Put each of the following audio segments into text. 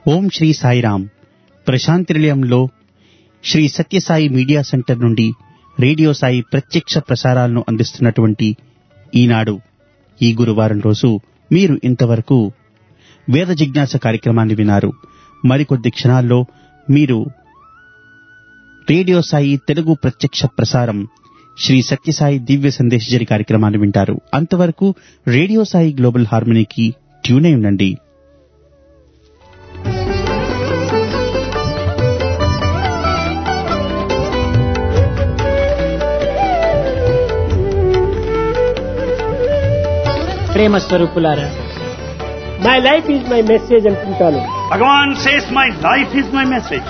ఓం శ్రీ సాయిరామ్ ప్రశాంతి నిలయంలో Sri Sathya Sai media centre నుండి radio Sai ప్రత్యక్ష ప్రసారాలను అందిస్తున్నటువంటి ఈనాడు ఈ గురువారం రోజు మీరు ఇంతవరకు వేద జిజ్ఞాస కార్యక్రమాన్ని విన్నారు మరికొద్ది క్షణాల్లో మీరు రేడియో సాయి తెలుగు ప్రత్యక్ష ప్రసారం శ్రీ సత్యసాయి దివ్య సందేశజరి కార్యక్రమాన్ని వింటారు అంతవరకు రేడియో సాయి గ్లోబల్ హార్మనీకి ట్యూన్ అయి ఉండండి ప్రేమ స్వరూపులారా my life is my message అంటుంటాను Bhagavan says, My life is my message.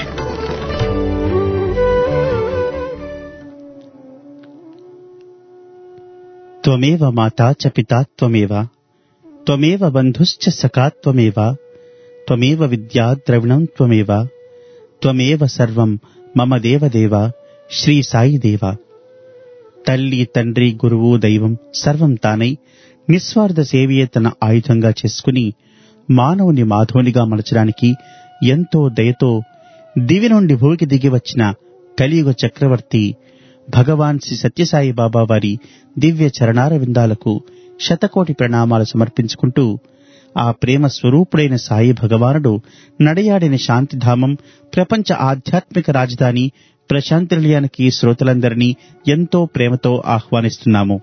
త్వమేవ మాతా చ పితా త్వమేవ త్వమేవ బంధుశ్చ సఖా త్వమేవ త్వమేవ విద్యా ద్రవిణం త్వమేవ త్వమేవ సర్వం మమ దేవదేవ శ్రీ సాయి దేవ తల్లి తండ్రి గురువు దైవం సర్వం తానై నిస్వార్థ సేవయే తన ఆయుధంగా చేసుకుని మానవుని మాధవునిగా మలచడానికి ఎంతో దయతో దివి నుండి భూమికి దిగి వచ్చిన కలియుగ చక్రవర్తి భగవాన్ శ్రీ సత్యసాయి బాబా వారి దివ్య చరణార విందాలకు శతకోటి ప్రణామాలు సమర్పించుకుంటూ ఆ ప్రేమ స్వరూపుడైన సాయి భగవానుడు నడయాడిన శాంతిధామం ప్రపంచ ఆధ్యాత్మిక రాజధాని ప్రశాంతి నిలయానికి శ్రోతలందరినీ ఎంతో ప్రేమతో ఆహ్వానిస్తున్నాము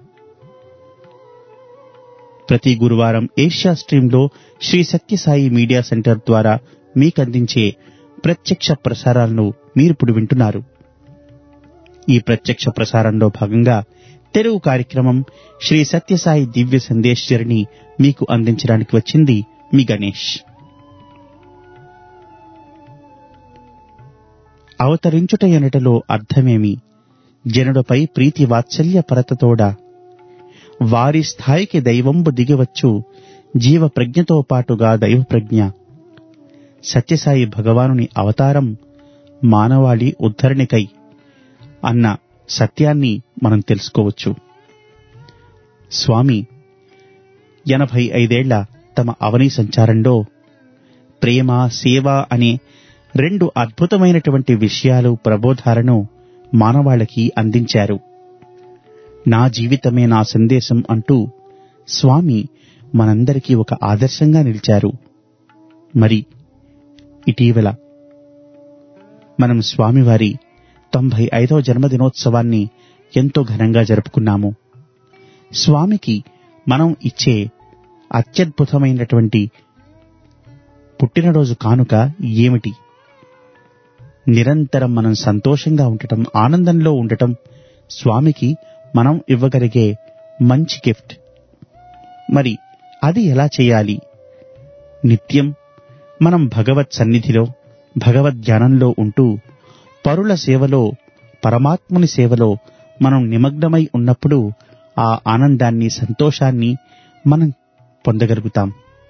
ప్రతి గురువారం ఏషియా స్ట్రీమ్లో శ్రీ సత్యసాయి మీడియా సెంటర్ ద్వారా మీకందించే ప్రత్యక్ష ప్రసారాలను మీరిప్పుడు వింటున్నారు ఈ ప్రత్యక్ష ప్రసారంలో భాగంగా తెలుగు కార్యక్రమం శ్రీ సత్యసాయి దివ్య సందేశ్ జర్ని మీకు అందించడానికి వచ్చింది మీ గణేష్ అవతరించుట ఎనటలో అర్థమేమి జనుడపై ప్రీతి వాత్సల్య పరతతోడ వారి స్థాయికి దైవంబు దిగివచ్చు జీవ ప్రజ్ఞతో పాటుగా దైవ ప్రజ్ఞ సత్యసాయి భగవానుని అవతారం మానవాళి ఉద్ధరణికై అన్న సత్యాన్ని మనం తెలుసుకోవచ్చు స్వామి ఎనభై ఐదేళ్ల తమ అవని సంచారంలో ప్రేమ సేవ అనే రెండు అద్భుతమైనటువంటి విషయాలు ప్రబోధాలను మానవాళికి అందించారు నా జీవితమే నా సందేశం అంటూ స్వామి మనందరికీ ఒక ఆదర్శంగా నిలిచారు మరి ఇటీవల మనం స్వామివారి తొంభై ఐదవ జన్మదినోత్సవాన్ని ఎంతో ఘనంగా జరుపుకున్నాము స్వామికి మనం ఇచ్చే అత్యద్భుతమైనటువంటి పుట్టినరోజు కానుక ఏమిటి నిరంతరం మనం సంతోషంగా ఉండటం ఆనందంలో ఉండటం స్వామికి మనం ఇవ్వగలిగే మంచి గిఫ్ట్ మరి అది ఎలా చేయాలి నిత్యం మనం భగవత్ సన్నిధిలో భగవద్ ధ్యానంలో ఉంటూ పరుల సేవలో పరమాత్ముని సేవలో మనం నిమగ్నమై ఉన్నప్పుడు ఆ ఆనందాన్ని సంతోషాన్ని మనం పొందగలుగుతాం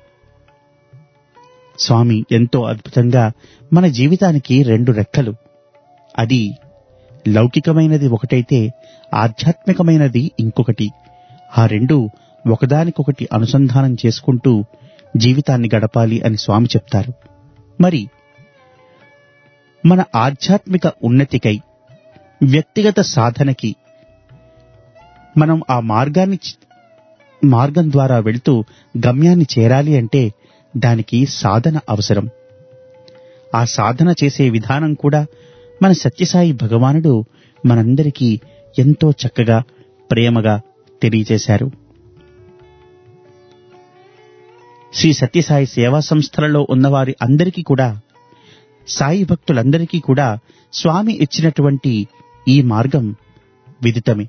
స్వామి ఎంతో అద్భుతంగా మన జీవితానికి రెండు రెక్కలు అది లౌకికమైనది ఒకటైతే ఆధ్యాత్మికమైనది ఇంకొకటి ఆ రెండు ఒకదానికొకటి అనుసంధానం చేసుకుంటూ జీవితాన్ని గడపాలి అని స్వామి చెప్తారు మరి మన ఆధ్యాత్మిక ఉన్నతికై వ్యక్తిగత సాధనకి మనం ఆ మార్గాన్ని చ- మార్గం ద్వారా వెళ్తూ గమ్యాన్ని చేరాలి అంటే దానికి సాధన అవసరం ఆ సాధన చేసే విధానం కూడా మన సత్యసాయి భగవానుడు మనందరికీ ఎంతో చక్కగా ప్రేమగా తెలియజేశారు శ్రీ సత్యసాయి సేవా సంస్థలలో ఉన్నవారి అందరికీ కూడా సాయి భక్తులందరికీ కూడా స్వామి ఇచ్చినటువంటి ఈ మార్గం విదితమే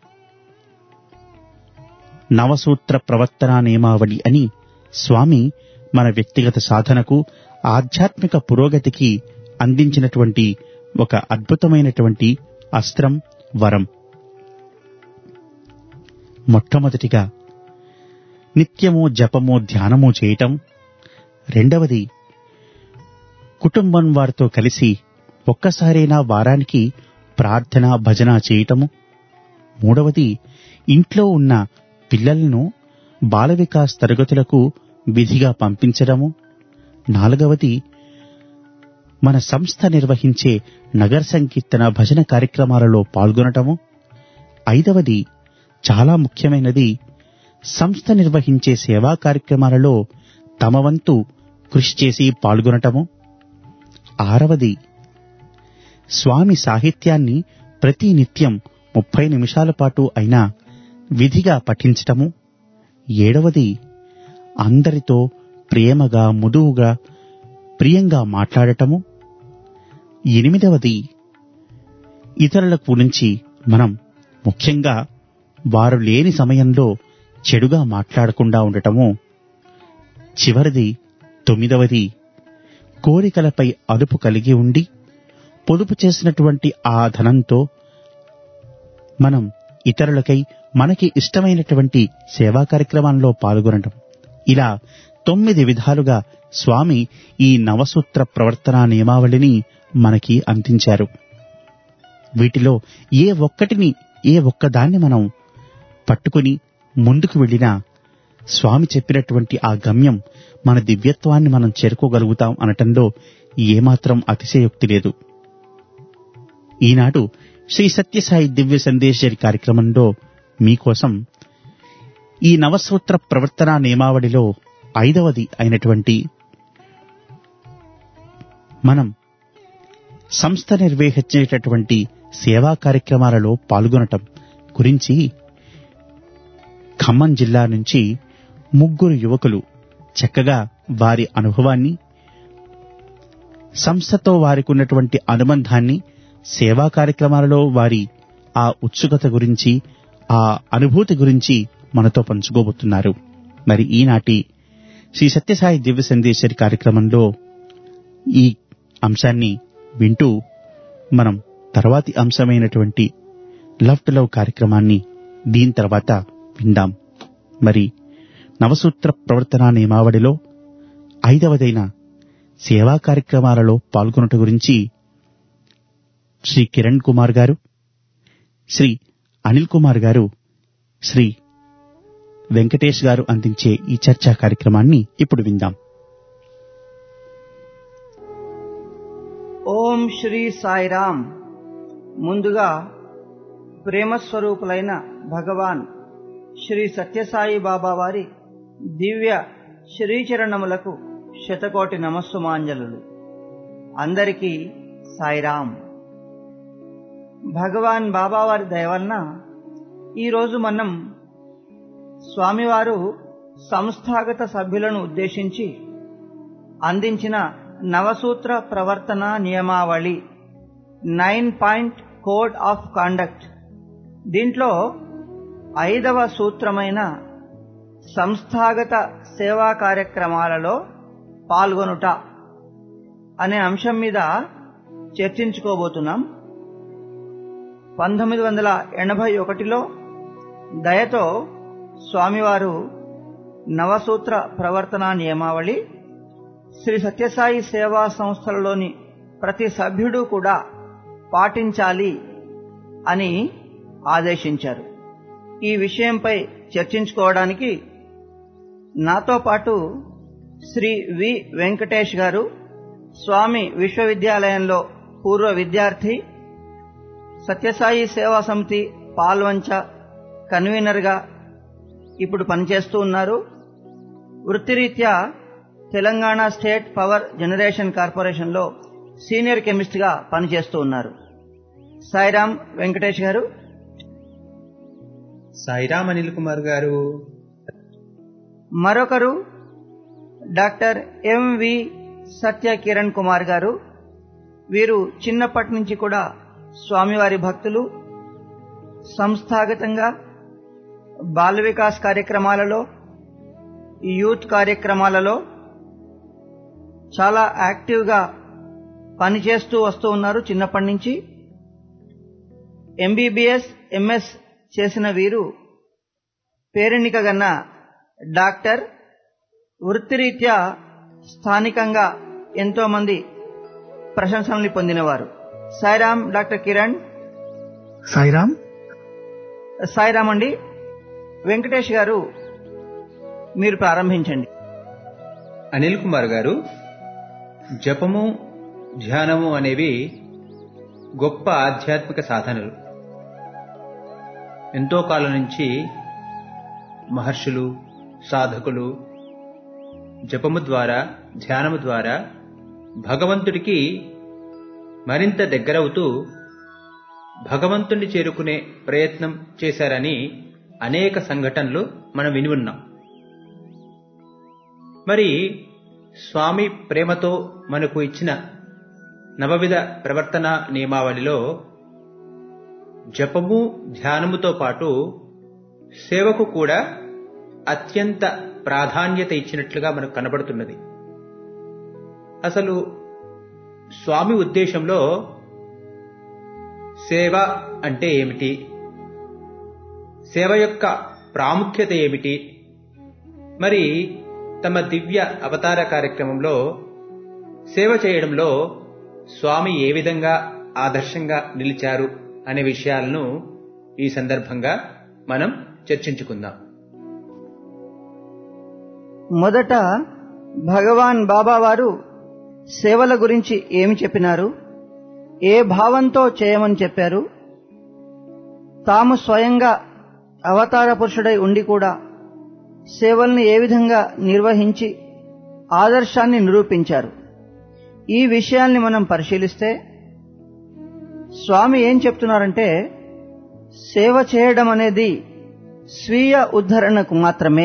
నవసూత్ర ప్రవర్తనా నియమావళి అని స్వామి మన వ్యక్తిగత సాధనకు ఆధ్యాత్మిక పురోగతికి అందించినటువంటి ఒక అద్భుతమైనటువంటి అస్త్రం వరం మొట్టమొదటిగా నిత్యము జపము ధ్యానము చేయటం రెండవది కుటుంబం వారితో కలిసి ఒక్కసారైనా వారానికి ప్రార్థన భజన చేయటము మూడవది ఇంట్లో ఉన్న పిల్లలను బాల వికాస్ తరగతులకు విధిగా పంపించడము నాలుగవది మన సంస్థ నిర్వహించే నగర సంకీర్తన భజన కార్యక్రమాలలో పాల్గొనటము ఐదవది చాలా ముఖ్యమైనది సంస్థ నిర్వహించే సేవా కార్యక్రమాలలో తమ వంతు కృషి చేసి పాల్గొనటము ఆరవది స్వామి సాహిత్యాన్ని ప్రతి నిత్యం ముప్పై నిమిషాల పాటు అయినా విధిగా పఠించటము ఏడవది అందరితో ప్రేమగా ముదువుగా ప్రియంగా మాట్లాడటము ఎనిమిదవది ఇతరుల గురించి మనం ముఖ్యంగా వారు లేని సమయంలో చెడుగా మాట్లాడకుండా ఉండటము చివరిది తొమ్మిదవది కోరికలపై అదుపు కలిగి ఉండి పొదుపు చేసినటువంటి ఆ ధనంతో మనం ఇతరులకై మనకి ఇష్టమైనటువంటి సేవా కార్యక్రమాల్లో పాల్గొనడం ఇలా తొమ్మిది విధాలుగా స్వామి ఈ నవసూత్ర ప్రవర్తనా నియమావళిని మనకి అందించారు వీటిలో ఏ ఒక్కటిని ఏ ఒక్కదాన్ని మనం పట్టుకుని ముందుకు వెళ్ళినా స్వామి చెప్పినటువంటి ఆ గమ్యం మన దివ్యత్వాన్ని మనం చేరుకోగలుగుతాం అనటంలో ఏమాత్రం అతిశయోక్తి లేదు ఈనాడు శ్రీ సత్యసాయి దివ్య సందేశరి కార్యక్రమంలో మీకోసం ఈ నవసూత్ర ప్రవర్తనా నియమావళిలో ఐదవది అయినటువంటి మనం సంస్థ నిర్వహించేటటువంటి సేవా కార్యక్రమాలలో పాల్గొనటం గురించి ఖమ్మం జిల్లా నుంచి ముగ్గురు యువకులు చక్కగా వారి అనుభవాన్ని సంస్థతో వారికి ఉన్నటువంటి అనుబంధాన్ని సేవా కార్యక్రమాలలో వారి ఆ ఉత్సుకత గురించి ఆ అనుభూతి గురించి మనతో పంచుకోబోతున్నారు మరి ఈనాటి శ్రీ సత్యసాయి దివ్య సందేశరి కార్యక్రమంలో ఈ అంశాన్ని వింటూ మనం తర్వాతి అంశమైనటువంటి లవ్ టు లవ్ కార్యక్రమాన్ని దీని తర్వాత విందాం మరి నవసూత్ర ప్రవర్తనా నియమావళిలో ఐదవదైన సేవా కార్యక్రమాలలో పాల్గొనట గురించి శ్రీ కిరణ్ కుమార్ గారు శ్రీ అనిల్ కుమార్ గారు శ్రీ వెంకటేష్ గారు అందించే ఈ చర్చా కార్యక్రమాన్ని ఇప్పుడు విందాం ఓం శ్రీ సాయిరామ్ ముందుగా ప్రేమస్వరూపులైన భగవాన్ శ్రీ సత్యసాయి బాబా వారి దివ్య శ్రీచరణములకు శతకోటి నమస్సుమాంజలులు అందరికీ సాయిరామ్ భగవాన్ బాబా వారి దయవలన ఈరోజు మనం స్వామివారు సంస్థాగత సభ్యులను ఉద్దేశించి అందించిన నవసూత్ర ప్రవర్తన నియమావళి nine point code of conduct దీంట్లో ఐదవ సూత్రమైన సంస్థాగత సేవా కార్యక్రమాలలో పాల్గొనుట అనే అంశం మీద చర్చించుకోబోతున్నాం పంతొమ్మిది వందల ఎనభై ఒకటిలో దయతో స్వామివారు నవసూత్ర ప్రవర్తన నియమావళి శ్రీ సత్యసాయి సేవా సంస్థలలోని ప్రతి సభ్యుడు కూడా పాటించాలి అని ఆదేశించారు ఈ విషయంపై చర్చించుకోవడానికి నాతో పాటు శ్రీ వి వెంకటేష్ గారు స్వామి విశ్వవిద్యాలయంలో పూర్వ విద్యార్థి సత్యసాయి సేవా సమితి పాల్వంచ కన్వీనర్గా ఇప్పుడు పనిచేస్తూ ఉన్నారు వృత్తిరీత్యా తెలంగాణ స్టేట్ పవర్ జనరేషన్ కార్పొరేషన్లో సీనియర్ కెమిస్ట్గా పనిచేస్తూ ఉన్నారు సాయిరామ్ వెంకటేష్ గారు సాయిరామ్ అనిల్ కుమార్ గారు మరొకరు డాక్టర్ ఎంవి సత్య కిరణ్ కుమార్ గారు వీరు చిన్నప్పటి నుంచి కూడా స్వామివారి భక్తులు సంస్థాగతంగా బాల వికాస్ కార్యక్రమాలలో యూత్ కార్యక్రమాలలో చాలా యాక్టివ్గా పనిచేస్తూ వస్తూ ఉన్నారు చిన్నప్పటి నుంచి ఎంబీబీఎస్ ఎంఎస్ చేసిన వీరు పేరెన్నిక గన్న డాక్టర్ వృత్తిరీత్యా స్థానికంగా ఎంతో మంది ప్రశంసల్ని పొందినవారు సాయిరామ్ డాక్టర్ కిరణ్ సాయిరామ్ సాయిరామ్ అండి వెంకటేష్ గారు మీరు ప్రారంభించండి అనిల్ కుమార్ గారు జపము ధ్యానము అనేవి గొప్ప ఆధ్యాత్మిక సాధనలు ఎంతో కాలం నుంచి మహర్షులు సాధకులు జపము ద్వారా ధ్యానము ద్వారా భగవంతుడికి మరింత దగ్గరవుతూ భగవంతుణ్ణి చేరుకునే ప్రయత్నం చేశారని అనేక సంఘటనలు మనం విని ఉన్నాం మరి స్వామి ప్రేమతో మనకు ఇచ్చిన నవవిధ ప్రవర్తన నియమావళిలో జపము ధ్యానముతో పాటు సేవకు కూడా అత్యంత ప్రాధాన్యత ఇచ్చినట్లుగా మనకు కనబడుతున్నది అసలు స్వామి ఉద్దేశంలో సేవ అంటే ఏమిటి సేవ యొక్క ప్రాముఖ్యత ఏమిటి మరి తమ దివ్య అవతార కార్యక్రమంలో సేవ చేయడంలో స్వామి ఏ విధంగా ఆదర్శంగా నిలిచారు అనే విషయాలను ఈ సందర్భంగా మనం చర్చించుకుందాం మొదట భగవాన్ బాబా వారు సేవల గురించి ఏమి చెప్పినారు ఏ భావంతో చేయమని చెప్పారు తాము స్వయంగా అవతార పురుషుడై ఉండి కూడా సేవల్ని ఏ విధంగా నిర్వహించి ఆదర్శాన్ని నిరూపించారు ఈ విషయాల్ని మనం పరిశీలిస్తే స్వామి ఏం చెప్తున్నారంటే సేవ చేయడం అనేది స్వీయ ఉద్ధరణకు మాత్రమే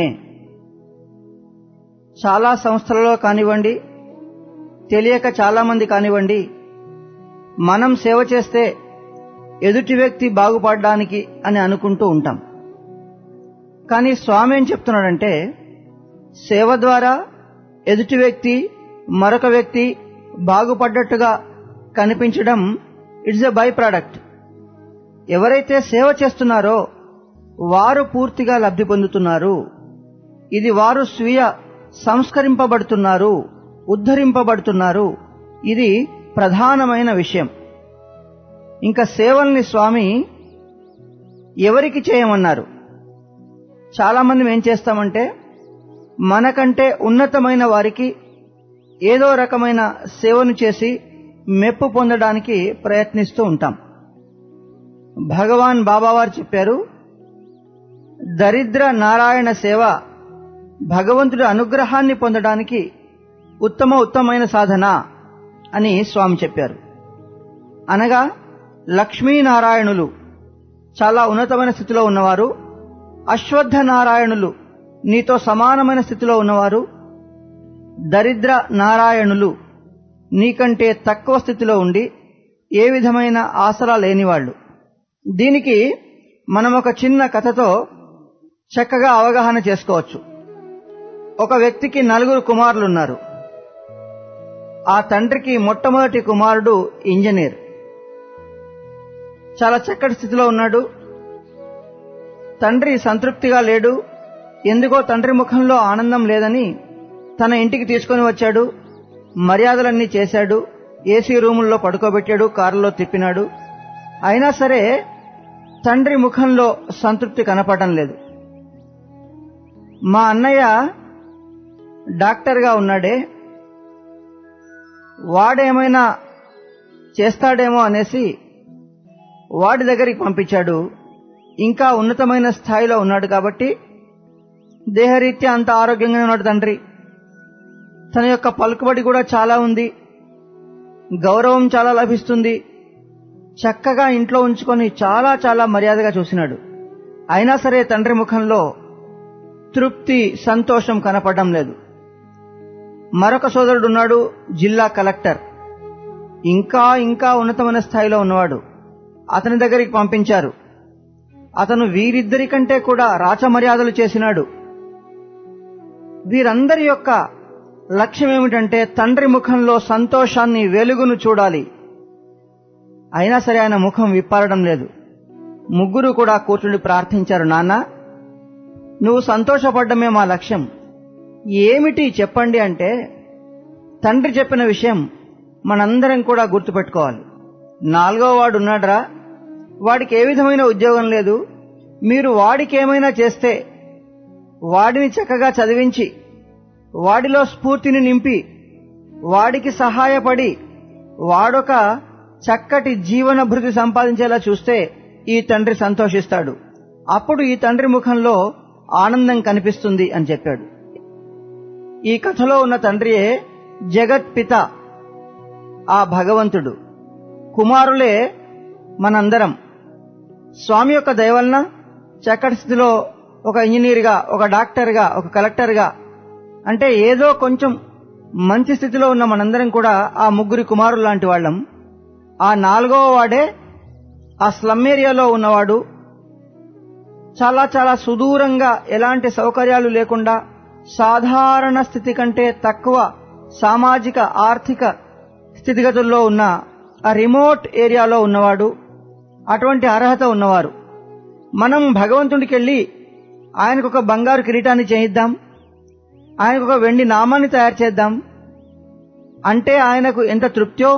చాలా సంస్థలలో కానివ్వండి తెలియక చాలా మంది కానివ్వండి మనం సేవ చేస్తే ఎదుటి వ్యక్తి బాగుపడడానికి అని అనుకుంటూ ఉంటాం కానీ స్వామి ఏం చెప్తున్నాడంటే సేవ ద్వారా ఎదుటి వ్యక్తి మరొక వ్యక్తి బాగుపడ్డట్టుగా కనిపించడం ఇట్స్ ఎ బై ప్రోడక్ట్ ఎవరైతే సేవ చేస్తున్నారో వారు పూర్తిగా లబ్ధి పొందుతున్నారు ఇది వారు స్వీయ సంస్కరింపబడుతున్నారు ఉద్ధరింపబడుతున్నారు ఇది ప్రధానమైన విషయం ఇంకా సేవల్ని స్వామి ఎవరికి చేయమన్నారు చాలా మంది ఏం చేస్తామంటే మనకంటే ఉన్నతమైన వారికి ఏదో రకమైన సేవను చేసి మెప్పు పొందడానికి ప్రయత్నిస్తూ ఉంటాం భగవాన్ బాబావారు చెప్పారు దరిద్ర నారాయణ సేవ భగవంతుడి అనుగ్రహాన్ని పొందడానికి ఉత్తమ ఉత్తమైన సాధన అని స్వామి చెప్పారు అనగా లక్ష్మీనారాయణులు చాలా ఉన్నతమైన స్థితిలో ఉన్నవారు అశ్వత్థ నారాయణులు నీతో సమానమైన స్థితిలో ఉన్నవారు దరిద్ర నారాయణులు నీకంటే తక్కువ స్థితిలో ఉండి ఏ విధమైన ఆసరా లేనివాళ్లు దీనికి మనం ఒక చిన్న కథతో చక్కగా అవగాహన చేసుకోవచ్చు ఒక వ్యక్తికి నలుగురు కుమారులున్నారు ఆ తండ్రికి మొట్టమొదటి కుమారుడు ఇంజనీర్ చాలా చక్కటి స్థితిలో ఉన్నాడు తండ్రి సంతృప్తిగా లేడు ఎందుకో తండ్రి ముఖంలో ఆనందం లేదని తన ఇంటికి తీసుకొని వచ్చాడు మర్యాదలన్నీ చేశాడు ఏసీ రూముల్లో పడుకోబెట్టాడు కారులో తిప్పినాడు అయినా సరే తండ్రి ముఖంలో సంతృప్తి కనపడటం లేదు మా అన్నయ్య డాక్టర్గా ఉన్నాడే వాడేమైనా చేస్తాడేమో అనేసి వాడి దగ్గరికి పంపించాడు ఇంకా ఉన్నతమైన స్థాయిలో ఉన్నాడు కాబట్టి దేహరీత్యా అంత ఆరోగ్యంగా ఉన్నాడు తండ్రి తన యొక్క పలుకుబడి కూడా చాలా ఉంది గౌరవం చాలా లభిస్తుంది చక్కగా ఇంట్లో ఉంచుకొని చాలా చాలా మర్యాదగా చూసినాడు అయినా సరే తండ్రి ముఖంలో తృప్తి సంతోషం కనపడడం లేదు మరొక సోదరుడు ఉన్నాడు జిల్లా కలెక్టర్ ఇంకా ఇంకా ఉన్నతమైన స్థాయిలో ఉన్నవాడు అతని దగ్గరికి పంపించారు అతను వీరిద్దరి కంటే కూడా రాచమర్యాదలు చేసినాడు వీరందరి యొక్క లక్ష్యం ఏమిటంటే తండ్రి ముఖంలో సంతోషాన్ని వెలుగును చూడాలి అయినా సరే ఆయన ముఖం విప్పారడం లేదు ముగ్గురు కూడా కూర్చుని ప్రార్థించారు నాన్న నువ్వు సంతోషపడ్డమే మా లక్ష్యం ఏమిటి చెప్పండి అంటే తండ్రి చెప్పిన విషయం మనందరం కూడా గుర్తుపెట్టుకోవాలి నాలుగో వాడు ఉన్నాడ్రా వాడికి ఏ విధమైన ఉద్యోగం లేదు మీరు వాడికి ఏమైనా చేస్తే వాడిని చక్కగా చదివించి వాడిలో స్ఫూర్తిని నింపి వాడికి సహాయపడి వాడొక చక్కటి జీవన భృతి సంపాదించేలా చూస్తే ఈ తండ్రి సంతోషిస్తాడు అప్పుడు ఈ తండ్రి ముఖంలో ఆనందం కనిపిస్తుంది అని చెప్పాడు ఈ కథలో ఉన్న తండ్రియే జగత్పిత ఆ భగవంతుడు కుమారులే మనందరం స్వామి యొక్క దయ వలన చక్కటి స్థితిలో ఒక ఇంజనీర్గా ఒక డాక్టర్గా ఒక కలెక్టర్గా అంటే ఏదో కొంచెం మంచి స్థితిలో ఉన్న మనందరం కూడా ఆ ముగ్గురి కుమారులు లాంటి వాళ్ళం ఆ నాలుగవ వాడే ఆ స్లమ్ ఏరియాలో ఉన్నవాడు చాలా చాలా సుదూరంగా ఎలాంటి సౌకర్యాలు లేకుండా సాధారణ స్థితి కంటే తక్కువ సామాజిక ఆర్థిక స్థితిగతుల్లో ఉన్న ఆ రిమోట్ ఏరియాలో ఉన్నవాడు అటువంటి అర్హత ఉన్నవారు మనం భగవంతుడికి వెళ్ళి ఆయనకు ఒక బంగారు కిరీటాన్ని చేయిద్దాం ఆయనకు ఒక వెండి నామాన్ని తయారు చేద్దాం అంటే ఆయనకు ఎంత తృప్త్యో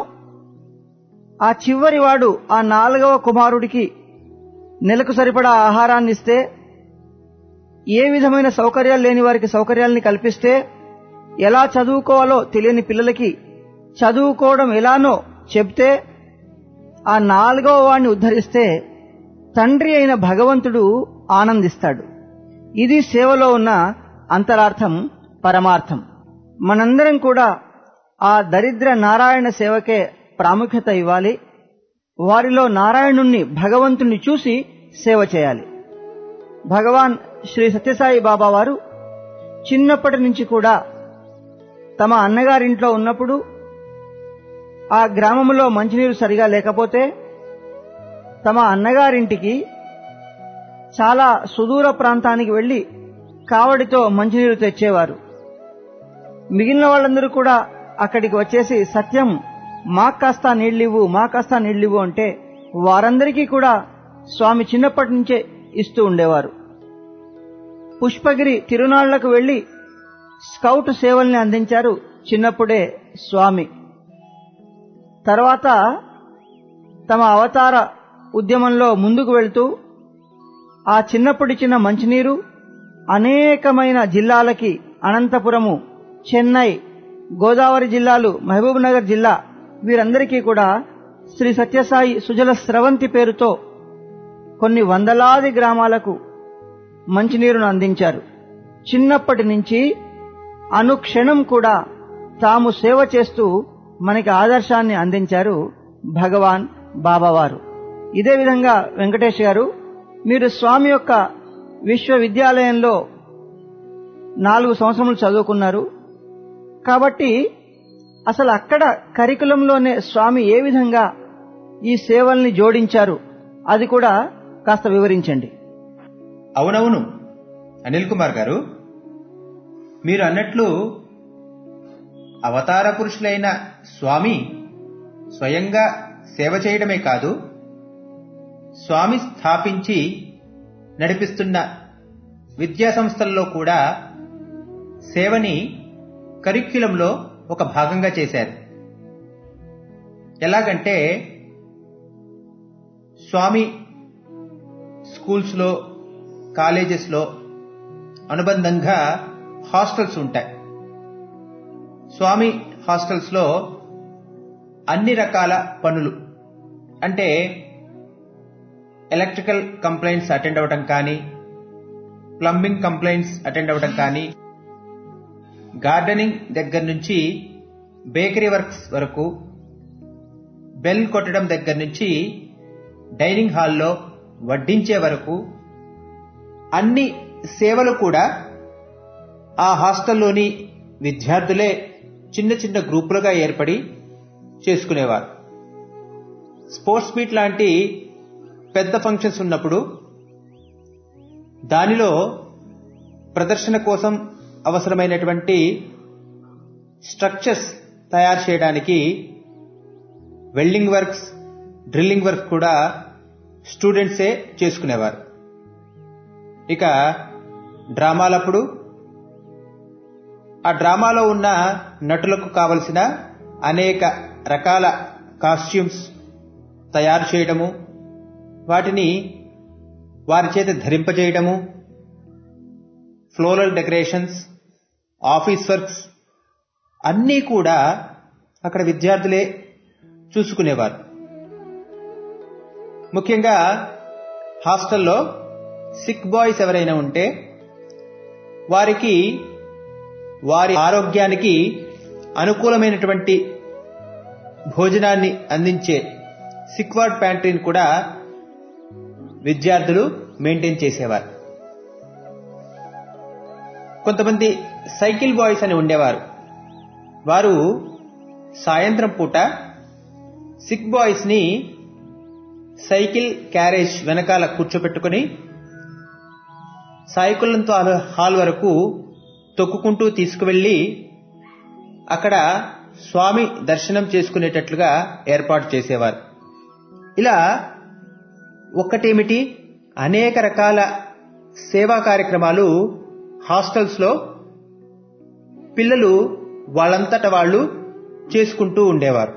ఆ చివరి వాడు ఆ నాలుగవ కుమారుడికి నెలకు సరిపడా ఆహారాన్ని ఇస్తే ఏ విధమైన సౌకర్యాలు లేని వారికి సౌకర్యాలని కల్పిస్తే ఎలా చదువుకోవాలో తెలియని పిల్లలకి చదువుకోవడం ఎలానో చెప్తే ఆ నాలుగవ వాడిని ఉద్ధరిస్తే తండ్రి అయిన భగవంతుడు ఆనందిస్తాడు ఇది సేవలో ఉన్న అంతరార్థం పరమార్థం మనందరం కూడా ఆ దరిద్ర నారాయణ సేవకే ప్రాముఖ్యత ఇవ్వాలి వారిలో నారాయణుణ్ణి భగవంతుణ్ణి చూసి సేవ చేయాలి భగవాన్ శ్రీ సత్యసాయి బాబా వారు చిన్నప్పటి నుంచి కూడా తమ అన్నగారింట్లో ఉన్నప్పుడు ఆ గ్రామంలో మంచినీరు సరిగా లేకపోతే తమ అన్నగారింటికి చాలా సుదూర ప్రాంతానికి వెళ్లి కావడితో మంచినీరు తెచ్చేవారు మిగిలిన వాళ్ళందరూ కూడా అక్కడికి వచ్చేసి సత్యం మాకు కాస్త నీళ్ళివ్వు మా కాస్త నీళ్ళివ్వు అంటే వారందరికీ కూడా స్వామి చిన్నప్పటి నుంచే ఇస్తూ ఉండేవారు పుష్పగిరి తిరునాళ్లకు వెళ్లి స్కౌట్ సేవల్ని అందించారు చిన్నప్పుడే స్వామి తర్వాత తమ అవతార ఉద్యమంలో ముందుకు వెళ్తూ ఆ చిన్నప్పుడిచ్చిన మంచినీరు అనేకమైన జిల్లాలకి అనంతపురము చెన్నై గోదావరి జిల్లాలు మహబూబ్ నగర్ జిల్లా వీరందరికీ కూడా శ్రీ సత్యసాయి సుజల స్రవంతి పేరుతో కొన్ని వందలాది గ్రామాలకు మంచినీరును అందించారు చిన్నప్పటి నుంచి అనుక్షణం కూడా తాము సేవ చేస్తూ మనకి ఆదర్శాన్ని అందించారు భగవాన్ బాబావారు ఇదే విధంగా వెంకటేష్ గారు మీరు స్వామి యొక్క విశ్వవిద్యాలయంలో నాలుగు సంవత్సరములు చదువుకున్నారు కాబట్టి అసలు అక్కడ కరికులంలోనే స్వామి ఏ విధంగా ఈ సేవల్ని జోడించారు అది కూడా కాస్త వివరించండి అవునవును అనిల్ కుమార్ గారు మీరు అన్నట్లు అవతార పురుషులైన స్వామి స్వయంగా సేవ చేయడమే కాదు స్వామి స్థాపించి నడిపిస్తున్న విద్యా సంస్థల్లో కూడా సేవని కరిక్యులంలో ఒక భాగంగా చేశారు ఎలాగంటే స్వామి స్కూల్స్లో కాలేజెస్లో అనుబంధంగా హాస్టల్స్ ఉంటాయి స్వామి హాస్టల్స్లో అన్ని రకాల పనులు అంటే ఎలక్ట్రికల్ కంప్లైంట్స్ అటెండ్ అవ్వడం కానీ ప్లంబింగ్ కంప్లైంట్స్ అటెండ్ అవ్వడం కానీ గార్డెనింగ్ దగ్గర నుంచి బేకరీ వర్క్స్ వరకు బెల్ కొట్టడం దగ్గర నుంచి డైనింగ్ హాల్లో వడ్డించే వరకు అన్ని సేవలు కూడా ఆ హాస్టల్లోని విద్యార్థులే చిన్న చిన్న గ్రూపులుగా ఏర్పడి చేసుకునేవారు స్పోర్ట్స్ మీట్ లాంటి పెద్ద ఫంక్షన్స్ ఉన్నప్పుడు దానిలో ప్రదర్శన కోసం అవసరమైనటువంటి స్ట్రక్చర్స్ తయారు చేయడానికి వెల్డింగ్ వర్క్స్ డ్రిల్లింగ్ వర్క్ కూడా స్టూడెంట్సే చేసుకునేవారు ఇక డ్రామాలప్పుడు ఆ డ్రామాలో ఉన్న నటులకు కావలసిన అనేక రకాల కాస్ట్యూమ్స్ తయారు చేయడము వాటిని వారి చేత ధరింపజేయడము ఫ్లోరల్ డెకరేషన్స్ ఆఫీస్ వర్క్స్ అన్నీ కూడా అక్కడ విద్యార్థులే చూసుకునేవారు ముఖ్యంగా హాస్టల్లో సిక్ బాయ్స్ ఎవరైనా ఉంటే వారికి వారి ఆరోగ్యానికి అనుకూలమైనటువంటి భోజనాన్ని అందించే సిక్వార్డ్ ప్యాంట్రీని కూడా విద్యార్థులు మెయింటైన్ చేసేవారు కొంతమంది సైకిల్ బాయ్స్ అని ఉండేవారు వారు సాయంత్రం పూట సిక్ బాయ్స్ ని సైకిల్ క్యారేజ్ వెనకాల కూర్చోబెట్టుకుని సాయికులంతో హాల్ వరకు తొక్కుకుంటూ తీసుకువెళ్లి అక్కడ స్వామి దర్శనం చేసుకునేటట్లుగా ఏర్పాటు చేసేవారు ఇలా ఒక్కటేమిటి అనేక రకాల సేవా కార్యక్రమాలు హాస్టల్స్లో పిల్లలు వాళ్ళంతట వాళ్ళు చేసుకుంటూ ఉండేవారు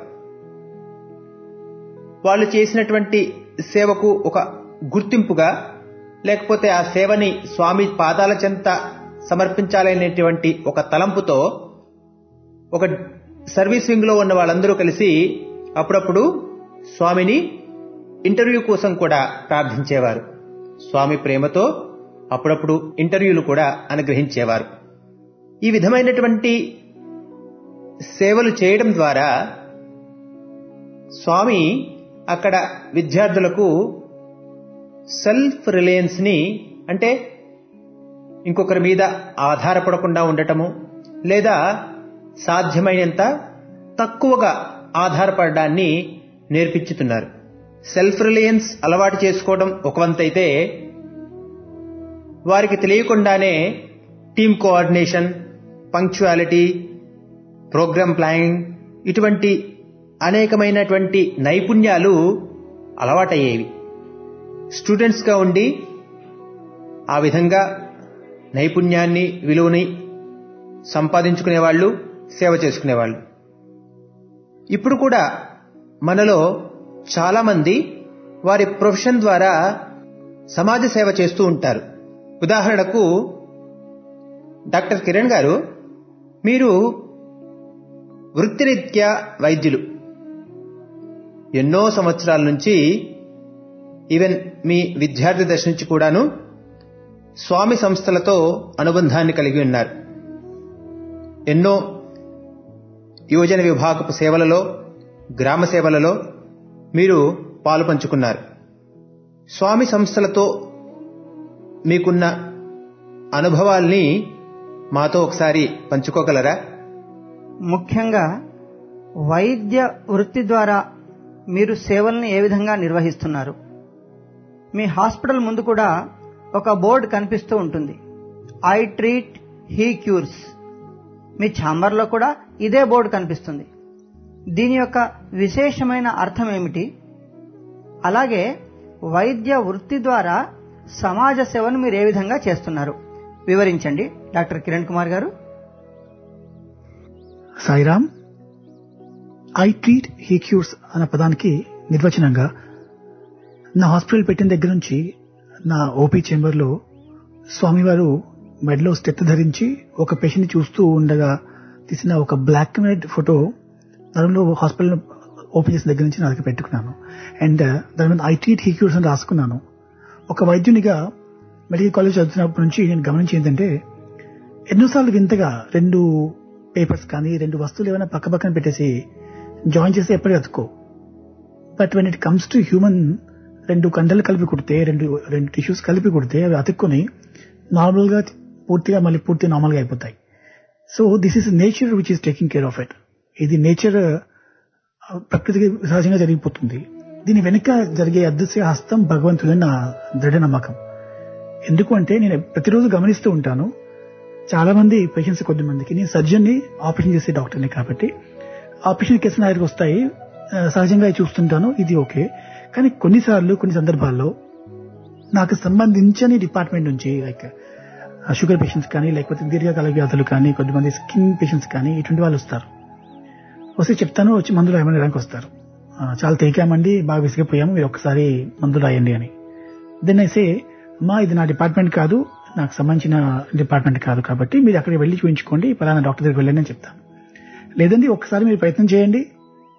వాళ్ళు చేసినటువంటి సేవకు ఒక గుర్తింపుగా లేకపోతే ఆ సేవని స్వామి పాదాల చెంత సమర్పించాలనేటువంటి ఒక తలంపుతో ఒక సర్వీస్ వింగ్ లో ఉన్న వాళ్ళందరూ కలిసి అప్పుడప్పుడు స్వామిని ఇంటర్వ్యూ కోసం కూడా ప్రార్థించేవారు స్వామి ప్రేమతో అప్పుడప్పుడు ఇంటర్వ్యూలు కూడా అనుగ్రహించేవారు ఈ విధమైనటువంటి సేవలు చేయడం ద్వారా స్వామి అక్కడ విద్యార్థులకు సెల్ఫ్ రిలయన్స్ ని అంటే ఇంకొకరి మీద ఆధారపడకుండా ఉండటము లేదా సాధ్యమైనంత తక్కువగా ఆధారపడడాన్ని నేర్పించుతున్నారు సెల్ఫ్ రిలయన్స్ అలవాటు చేసుకోవడం ఒక వంతైతే వారికి తెలియకుండానే team coordination punctuality programme planning ఇటువంటి అనేకమైనటువంటి నైపుణ్యాలు అలవాటయ్యేవి స్టూడెంట్స్గా ఉండి ఆ విధంగా నైపుణ్యాన్ని విలువని సంపాదించుకునేవాళ్ళు సేవ చేసుకునేవాళ్ళు ఇప్పుడు కూడా మనలో చాలామంది వారి ప్రొఫెషన్ ద్వారా సమాజ సేవ చేస్తూ ఉంటారు ఉదాహరణకు డాక్టర్ కిరణ్ గారు మీరు వృత్తిరీత్యా వైద్యులు ఎన్నో సంవత్సరాల నుంచి ఈవెన్ మీ విద్యార్థి దశ నుంచి కూడాను స్వామి సంస్థలతో అనుబంధాన్ని కలిగి ఉన్నారు ఎన్నో యువజన విభాగపు సేవలలో గ్రామ సేవలలో మీరు పాలు పంచుకున్నారు స్వామి సంస్థలతో మీకున్న అనుభవాల్ని మాతో ఒకసారి పంచుకోగలరా ముఖ్యంగా వైద్య వృత్తి ద్వారా మీరు సేవల్ని ఏ విధంగా నిర్వహిస్తున్నారు మీ హాస్పిటల్ ముందు కూడా ఒక బోర్డు కనిపిస్తూ ఉంటుంది ఐ ట్రీట్ హీ క్యూర్స్ మీ ఛాంబర్లో కూడా ఇదే బోర్డు కనిపిస్తుంది దీని యొక్క విశేషమైన అర్థం ఏమిటి అలాగే వైద్య వృత్తి ద్వారా సమాజ సేవను మీరు ఏ విధంగా చేస్తున్నారు వివరించండి డాక్టర్ కిరణ్ కుమార్ గారు Sairam I treat he cures అన్న పదానికి నిర్వచనంగా నా హాస్పిటల్ పెట్టిన దగ్గర నుంచి నా ఓపీ చేంబర్లో స్వామివారు మెడలో స్టెత్ ధరించి ఒక పేషెంట్ చూస్తూ ఉండగా తీసిన ఒక బ్లాక్ అండ్ వైట్ ఫోటో దానిలో హాస్పిటల్ ఓపెన్ చేసిన దగ్గర నుంచి నా దగ్గర పెట్టుకున్నాను అండ్ దాని మీద ఐ ట్రీట్ హీ క్యూర్స్ అని రాసుకున్నాను ఒక వైద్యునిగా మెడికల్ కాలేజ్ చదువుతున్నప్పటి నుంచి నేను గమనించి ఏంటంటే ఎన్నోసార్లు వింతగా రెండు పేపర్స్ కానీ రెండు వస్తువులు ఏమైనా పక్క పక్కన పెట్టేసి జాయిన్ చేసి ఎప్పటికీ అతుకో but when it comes to human రెండు కండలు కలిపి కుడితే రెండు రెండు టిష్యూస్ కలిపి కుడితే అవి అతుక్కొని నార్మల్ గా పూర్తిగా మళ్ళీ పూర్తి నార్మల్ గా అయిపోతాయి so this is nature which is taking care of it ఇది నేచర్ ప్రకృతికి సహజంగా జరిగిపోతుంది దీని వెనుక జరిగే అదృశ్య హస్తం భగవంతుని నా దృఢ నమ్మకం ఎందుకు అంటే నేను ప్రతిరోజు గమనిస్తూ ఉంటాను చాలా మంది పేషెంట్స్ కొద్ది మందికి నేను సర్జన్ ని ఆపరేషన్ చేసే డాక్టర్ని కాబట్టి ఆపరేషన్ కేసులు నా దగ్గరికి వస్తాయి ఆ, సహజంగా చూస్తుంటాను ఇది ఓకే కానీ కొన్నిసార్లు కొన్ని సందర్భాల్లో నాకు సంబంధించని డిపార్ట్మెంట్ నుంచి లైక్ షుగర్ పేషెంట్స్ కానీ లేకపోతే దీర్ఘకాల వ్యాధులు కానీ కొద్దిమంది స్కిన్ పేషెంట్స్ కానీ ఇటువంటి వాళ్ళు వస్తారు వస్తే చెప్తాను వచ్చి మందులు రాయమని వస్తారు ఆ, చాలా తేకామండి బాగా విసిగిపోయాము మీరు ఒక్కసారి మందులు రాయండి అని దెన్ అయితే అమ్మా ఇది నా డిపార్ట్మెంట్ కాదు నాకు సంబంధించిన డిపార్ట్మెంట్ కాదు కాబట్టి మీరు అక్కడికి వెళ్ళి చూపించుకోండి పలానా డాక్టర్ దగ్గరికి వెళ్ళండి అని చెప్తాను లేదండి ఒక్కసారి మీరు ప్రయత్నం చేయండి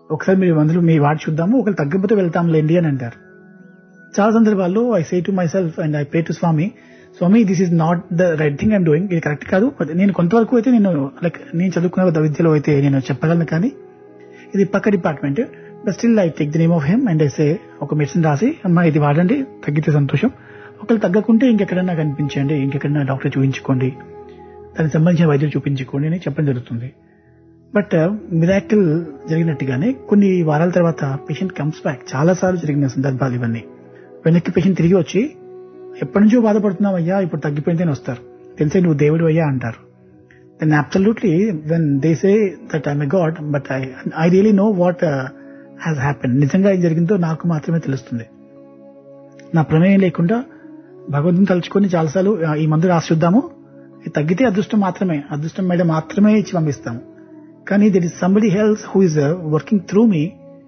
ఒకసారి మీరు మందులు మీ వాడి చూద్దాము ఒకరు తగ్గకపోతే వెళ్తాంలేండి అని అంటారు చాలా సందర్భాల్లో I say to myself and I pray to Swami Swami this is not the right thing I'm doing ఇది కరెక్ట్ కాదు but నేను కొంతవరకు అయితే నేను లైక్ నేను చదువుకున్న విద్యలో అయితే నేను చెప్పగలను కానీ ఇది పక్క department but still I take the name of him and I say ఒక మెడిసిన్ రాసి అమ్మా ఇది వాడండి తగ్గితే సంతోషం ఒకళ్ళు తగ్గకుంటే ఇంకెక్కడైనా కనిపించండి ఇంకెక్కడైనా డాక్టర్ చూపించుకోండి దానికి సంబంధించిన వైద్యులు చూపించుకోండి అని చెప్పడం జరుగుతుంది బట్ మిరాకిల్ జరిగినట్టుగానే కొన్ని వారాల తర్వాత పేషెంట్ కమ్స్ బ్యాక్ చాలా సార్లు జరిగిన సందర్భాలు ఇవన్నీ వెనక్కి పేషెంట్ తిరిగి వచ్చి ఎప్పటి నుంచో బాధపడుతున్నావు అయ్యా ఇప్పుడు తగ్గిపోయిందని వస్తారు తెలిసే నువ్వు దేవుడు అయ్యా అంటారు then absolutely when they say that I'm a god but I I really know what has happen నిజంగా ఏం జరిగిందో నాకు మాత్రమే తెలుస్తుంది నా ప్రమేయం లేకుండా భగవంతుని తలుచుకొని చాలాసార్లు "ఆ, ఈ మందు రాసి చూద్దాము ఇది తగ్గితే అదృష్టం మాత్రమే అదృష్టం మేడం మాత్రమే ఇచ్చి పంపిస్తాము కానీ there is somebody else who is working through me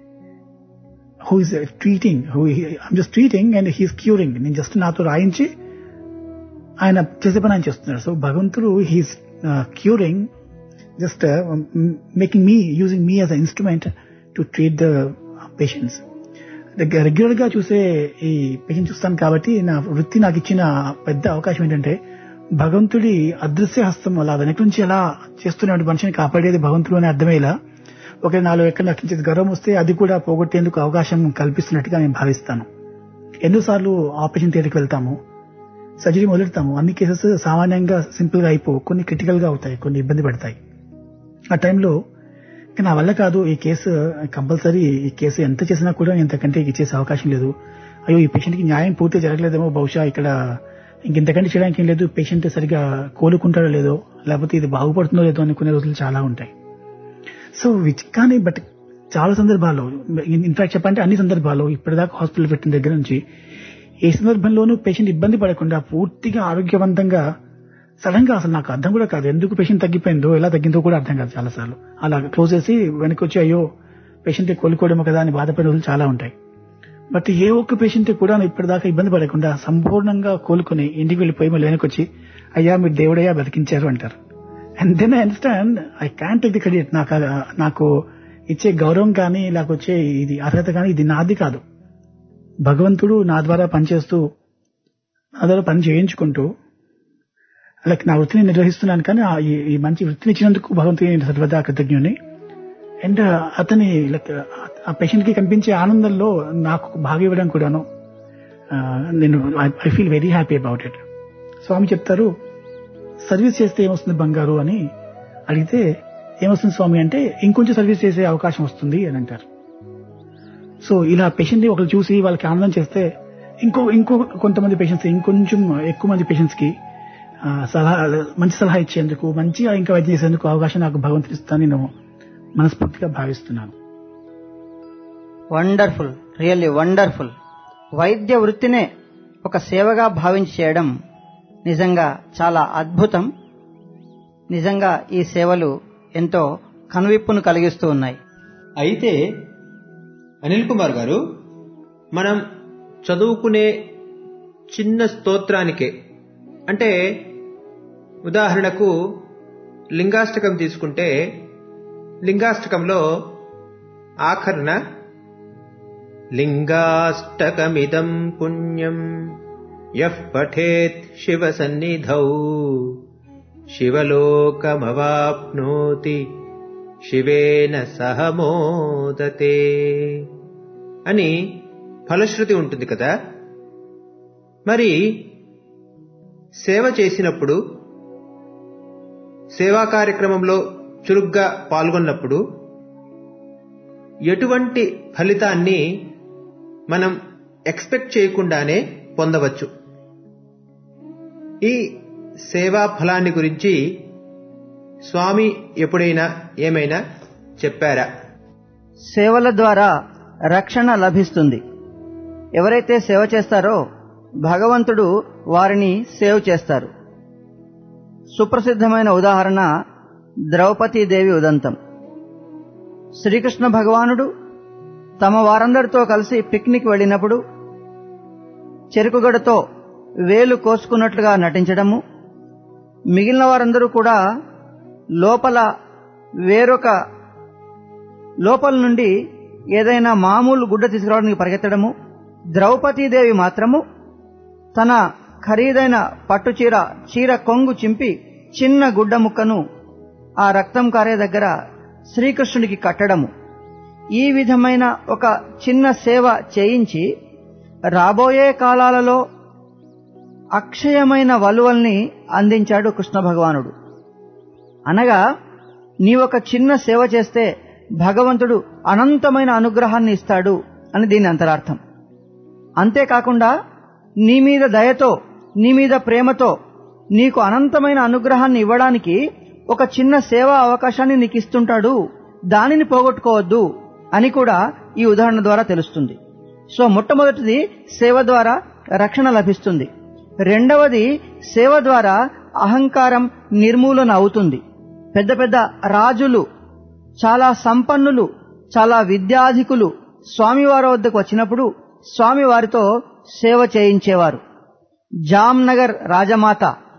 who is treating who I'm just treating and he's curing నేను జస్ట్ నాతో రాయించి ఆయన చేసే పని ఆయన చేస్తున్నారు సో భగవంతుడు he's curing just making me using me as a instrument to treat the patients regular గా చూసే ఈ పేషెంట్ చూస్తాను కాబట్టి నా వృత్తి నాకు ఇచ్చిన పెద్ద అవకాశం ఏంటంటే భగవంతుడి అదృశ్య హస్తం అలా వెనక నుంచి ఎలా చేస్తున్న మనిషిని కాపాడేది భగవంతుడు అని అర్థమయ్యేలా ఒక నాలో ఎక్కడ నటించేది గర్వం వస్తే అది కూడా పోగొట్టేందుకు అవకాశం కల్పిస్తున్నట్టుగా నేను భావిస్తాను ఎన్నోసార్లు ఆపరేషన్ థియేటర్కి వెళ్తాము సర్జరీ మొదలెడతాము అన్ని కేసెస్ సామాన్యంగా సింపుల్ గా అయిపో కొన్ని క్రిటికల్ గా అవుతాయి కొన్ని ఇబ్బంది పడతాయి ఆ టైంలో ఇక నా వల్ల కాదు ఈ కేసు కంపల్సరీ ఈ కేసు ఎంత చేసినా కూడా ఇంతకంటే ఇచ్చేసే అవకాశం లేదు అయ్యో ఈ పేషెంట్ కి న్యాయం పూర్తి జరగలేదేమో బహుశా ఇక్కడ ఇంకెంతకంటే చేయడానికి ఏం లేదు పేషెంట్ సరిగా కోలుకుంటాడో లేదో లేకపోతే ఇది బాగుపడుతుందో లేదో అనుకునే రోజులు చాలా ఉంటాయి సో విచ్ కానీ బట్ చాలా సందర్భాల్లో ఇన్ఫాక్ట్ చెప్పంటే అన్ని సందర్భాల్లో ఇప్పటిదాకా హాస్పిటల్ పెట్టిన దగ్గర నుంచి ఏ సందర్భంలోనూ పేషెంట్ ఇబ్బంది పడకుండా పూర్తిగా ఆరోగ్యవంతంగా సడన్ గా అసలు నాకు అర్థం కూడా కాదు ఎందుకు పేషెంట్ తగ్గిపోయిందో ఎలా తగ్గిందో కూడా అర్థం కాదు చాలాసార్లు అలా క్లోజ్ చేసి వెనక్కి వచ్చి అయ్యో పేషెంట్ కోలుకోవడమో కదా అని బాధపడే రోజులు చాలా ఉంటాయి బట్ ఏ ఒక్క పేషెంట్ కూడా ఇప్పటిదాకా ఇబ్బంది పడకుండా సంపూర్ణంగా కోలుకుని ఇంటికి వెళ్ళిపోయి మళ్ళీ వెనక్కి వచ్చి అయ్యా మీరు దేవుడయ్యా బతికించారు అంటారు and then I understand I can take the credit నాకు ఆ- నాకు ఇచ్చే గౌరవం కానీ లేక వచ్చే ఇది అర్హత కానీ ఇది నాది కాదు భగవంతుడు నా ద్వారా పనిచేస్తూ నా ద్వారా పని చేయించుకుంటూ లైక్ నా వృత్తిని నిర్వహిస్తున్నాను కానీ ఆ ఈ- ఈ మంచి వృత్తిని ఇచ్చినందుకు భగవంతుని నేను సర్వదా కృతజ్ఞుని అండ్ అతని లైక్ ఆ పేషెంట్ కి కనిపించే ఆనందంలో నాకు భాగం ఇవ్వడం కూడాను ఆ, నేను I feel very happy about it Swami చెప్తారు సర్వీస్ చేస్తే ఏమొస్తుంది బంగారు అని అడిగితే ఏమొస్తుంది స్వామి అంటే ఇంకొంచెం సర్వీస్ చేసే అవకాశం వస్తుంది అని అంటారు సో ఇలా పేషెంట్ ని ఒకరు చూసి వాళ్ళకి ఆనందం చేస్తే ఇంకో ఇంకో కొంతమంది పేషెంట్స్ ఇంకొంచెం ఎక్కువ మంది పేషెంట్స్ కి ఆ, సలహా మంచి సలహా ఇచ్చేందుకు మంచిగా ఇంకా వైద్యం చేసేందుకు అవకాశం నాకు భగవంతుడు ఇస్తాను నేను మనస్ఫూర్తిగా భావిస్తున్నాను వండర్ఫుల్ రియల్లీ వండర్ఫుల్ వైద్య వృత్తినే ఒక సేవగా భావించి చేయడం నిజంగా చాలా అద్భుతం నిజంగా ఈ సేవలు ఎంతో కనువిప్పును కలిగిస్తూ ఉన్నాయి అయితే అనిల్ కుమార్ గారు మనం చదువుకునే చిన్న స్తోత్రానికే అంటే ఉదాహరణకు లింగాష్టకం తీసుకుంటే లింగాష్టకంలో ఆఖరణ లింగాష్టకమిదం పుణ్యం యః పఠేత్ శివ సన్నిధౌ శివలోకమవాప్నోతి శివేన సహ మోదతే అని ఫలశ్రుతి ఉంటుంది కదా మరి సేవ చేసినప్పుడు సేవా కార్యక్రమంలో చురుగ్గా పాల్గొన్నప్పుడు ఎటువంటి ఫలితాన్ని మనం ఎక్స్పెక్ట్ చేయకుండానే పొందవచ్చు ఈ సేవా ఫలాన్ని గురించి స్వామి ఎప్పుడైనా ఏమైనా చెప్పారా సేవల ద్వారా రక్షణ లభిస్తుంది ఎవరైతే సేవ చేస్తారో భగవంతుడు వారిని సేవ్ చేస్తారు సుప్రసిద్ధమైన ఉదాహరణ ద్రౌపదీదేవి ఉదంతం శ్రీకృష్ణ భగవానుడు తమ వారందరితో కలిసి పిక్నిక్ వెళ్ళినప్పుడు చెరుకుగడతో వేలు కోసుకున్నట్లుగా నటించడము మిగిలిన వారందరూ కూడా లోపల వేరొక లోపల నుండి ఏదైనా మామూలు గుడ్డ తీసుకురావడానికి పరిగెత్తడము ద్రౌపదీదేవి మాత్రము తన ఖరీదైన పట్టు చీర చీర కొంగు చింపి చిన్న గుడ్డ ముక్కను ఆ రక్తం కారే దగ్గర శ్రీకృష్ణుడికి కట్టడము ఈ విధమైన ఒక చిన్న సేవ చేయించి రాబోయే కాలాలలో అక్షయమైన వలువల్ని అందించాడు కృష్ణ భగవానుడు అనగా నీ ఒక చిన్న సేవ చేస్తే భగవంతుడు అనంతమైన అనుగ్రహాన్ని ఇస్తాడు అని దీని అంతరార్థం అంతేకాకుండా నీ మీద దయతో నీ మీద ప్రేమతో నీకు అనంతమైన అనుగ్రహాన్ని ఇవ్వడానికి ఒక చిన్న సేవా అవకాశాన్ని నీకు ఇస్తుంటాడు దానిని పోగొట్టుకోవద్దు అని కూడా ఈ ఉదాహరణ ద్వారా తెలుస్తుంది సో మొట్టమొదటిది సేవ ద్వారా రక్షణ లభిస్తుంది రెండవది సేవ ద్వారా అహంకారం నిర్మూలన అవుతుంది పెద్ద పెద్ద రాజులు చాలా సంపన్నులు చాలా విద్యాధికులు స్వామివారి వద్దకు వచ్చినప్పుడు స్వామివారితో సేవ చేయించేవారు జామ్నగర్ రాజమాత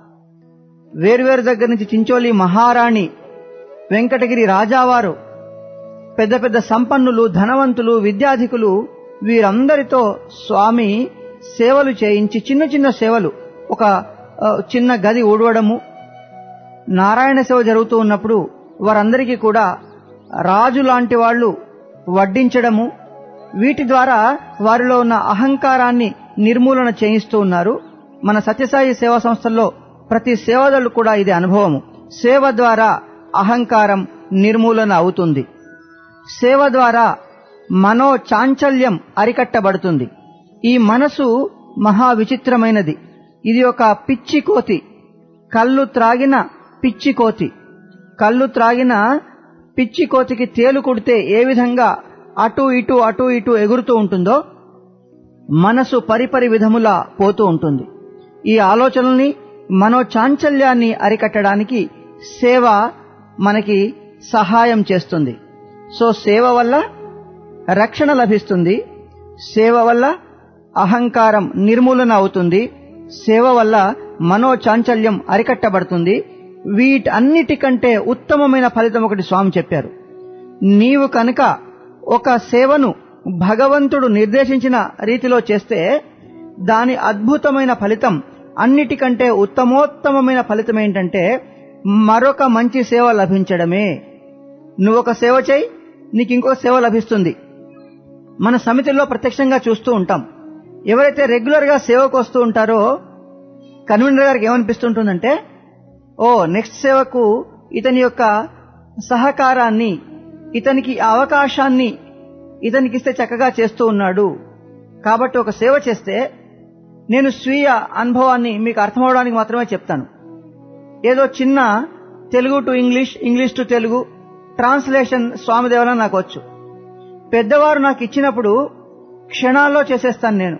వేర్వేరు దగ్గర నుంచి చించోలి మహారాణి వెంకటగిరి రాజావారు పెద్ద పెద్ద సంపన్నులు ధనవంతులు విద్యాధికులు వీరందరితో స్వామి సేవలు చేయించి చిన్న చిన్న సేవలు ఒక ఆ, చిన్న గది ఊడవడము నారాయణ సేవ జరుగుతూ ఉన్నప్పుడు వారందరికీ కూడా రాజు లాంటి వాళ్ళు వడ్డించడము వీటి ద్వారా వారిలో ఉన్న అహంకారాన్ని నిర్మూలన చేయిస్తూ ఉన్నారు మన సత్యసాయి సేవా సంస్థల్లో ప్రతి సేవదళ్ళు కూడా ఇది అనుభవము సేవ ద్వారా అహంకారం నిర్మూలన అవుతుంది సేవ ద్వారా మనో చాంచల్యం అరికట్టబడుతుంది ఈ మనసు మహా విచిత్రమైనది ఇది ఒక పిచ్చి కోతి కళ్ళు త్రాగిన పిచ్చి కోతి కళ్ళు త్రాగిన పిచ్చి కోతికి తేలు కుడితే ఏ విధంగా అటు ఇటు అటు ఇటు ఎగురుతూ ఉంటుందో మనసు పరిపరి విధములా పోతూ ఉంటుంది ఈ ఆలోచనల్ని మనో చాంచల్యాన్ని అరికట్టడానికి సేవ మనకి సహాయం చేస్తుంది సో సేవ వల్ల రక్షణ లభిస్తుంది సేవ వల్ల అహంకారం నిర్మూలన అవుతుంది సేవ వల్ల మనో చాంచల్యం అరికట్టబడుతుంది వీటన్నిటికంటే ఉత్తమమైన ఫలితం ఒకటి స్వామి చెప్పారు నీవు కనుక ఒక సేవను భగవంతుడు నిర్దేశించిన రీతిలో చేస్తే దాని అద్భుతమైన ఫలితం అన్నిటికంటే ఉత్తమోత్తమమైన ఫలితం ఏంటంటే మరొక మంచి సేవ లభించడమే నువ్వు ఒక సేవ చేయి నీకు ఇంకొక సేవ లభిస్తుంది మన సమితిలో ప్రత్యక్షంగా చూస్తూ ఉంటాం ఎవరైతే రెగ్యులర్ గా సేవకు వస్తూ ఉంటారో కన్వీనర్ గారికి ఏమనిపిస్తుంటుందంటే ఓ నెక్స్ట్ సేవకు ఇతని యొక్క సహకారాన్ని ఇతనికి ఆ అవకాశాన్ని ఇతనికి ఇస్తే చక్కగా చేస్తూ ఉన్నాడు కాబట్టి ఒక సేవ చేస్తే నేను స్వీయ అనుభవాన్ని మీకు అర్థమవడానికి మాత్రమే చెప్తాను ఏదో చిన్న Telugu to English English to Telugu translation Swami దేవన నాకు వచ్చు పెద్దవారు నాకు ఇచ్చినప్పుడు క్షణాల్లో చేసేస్తాను నేను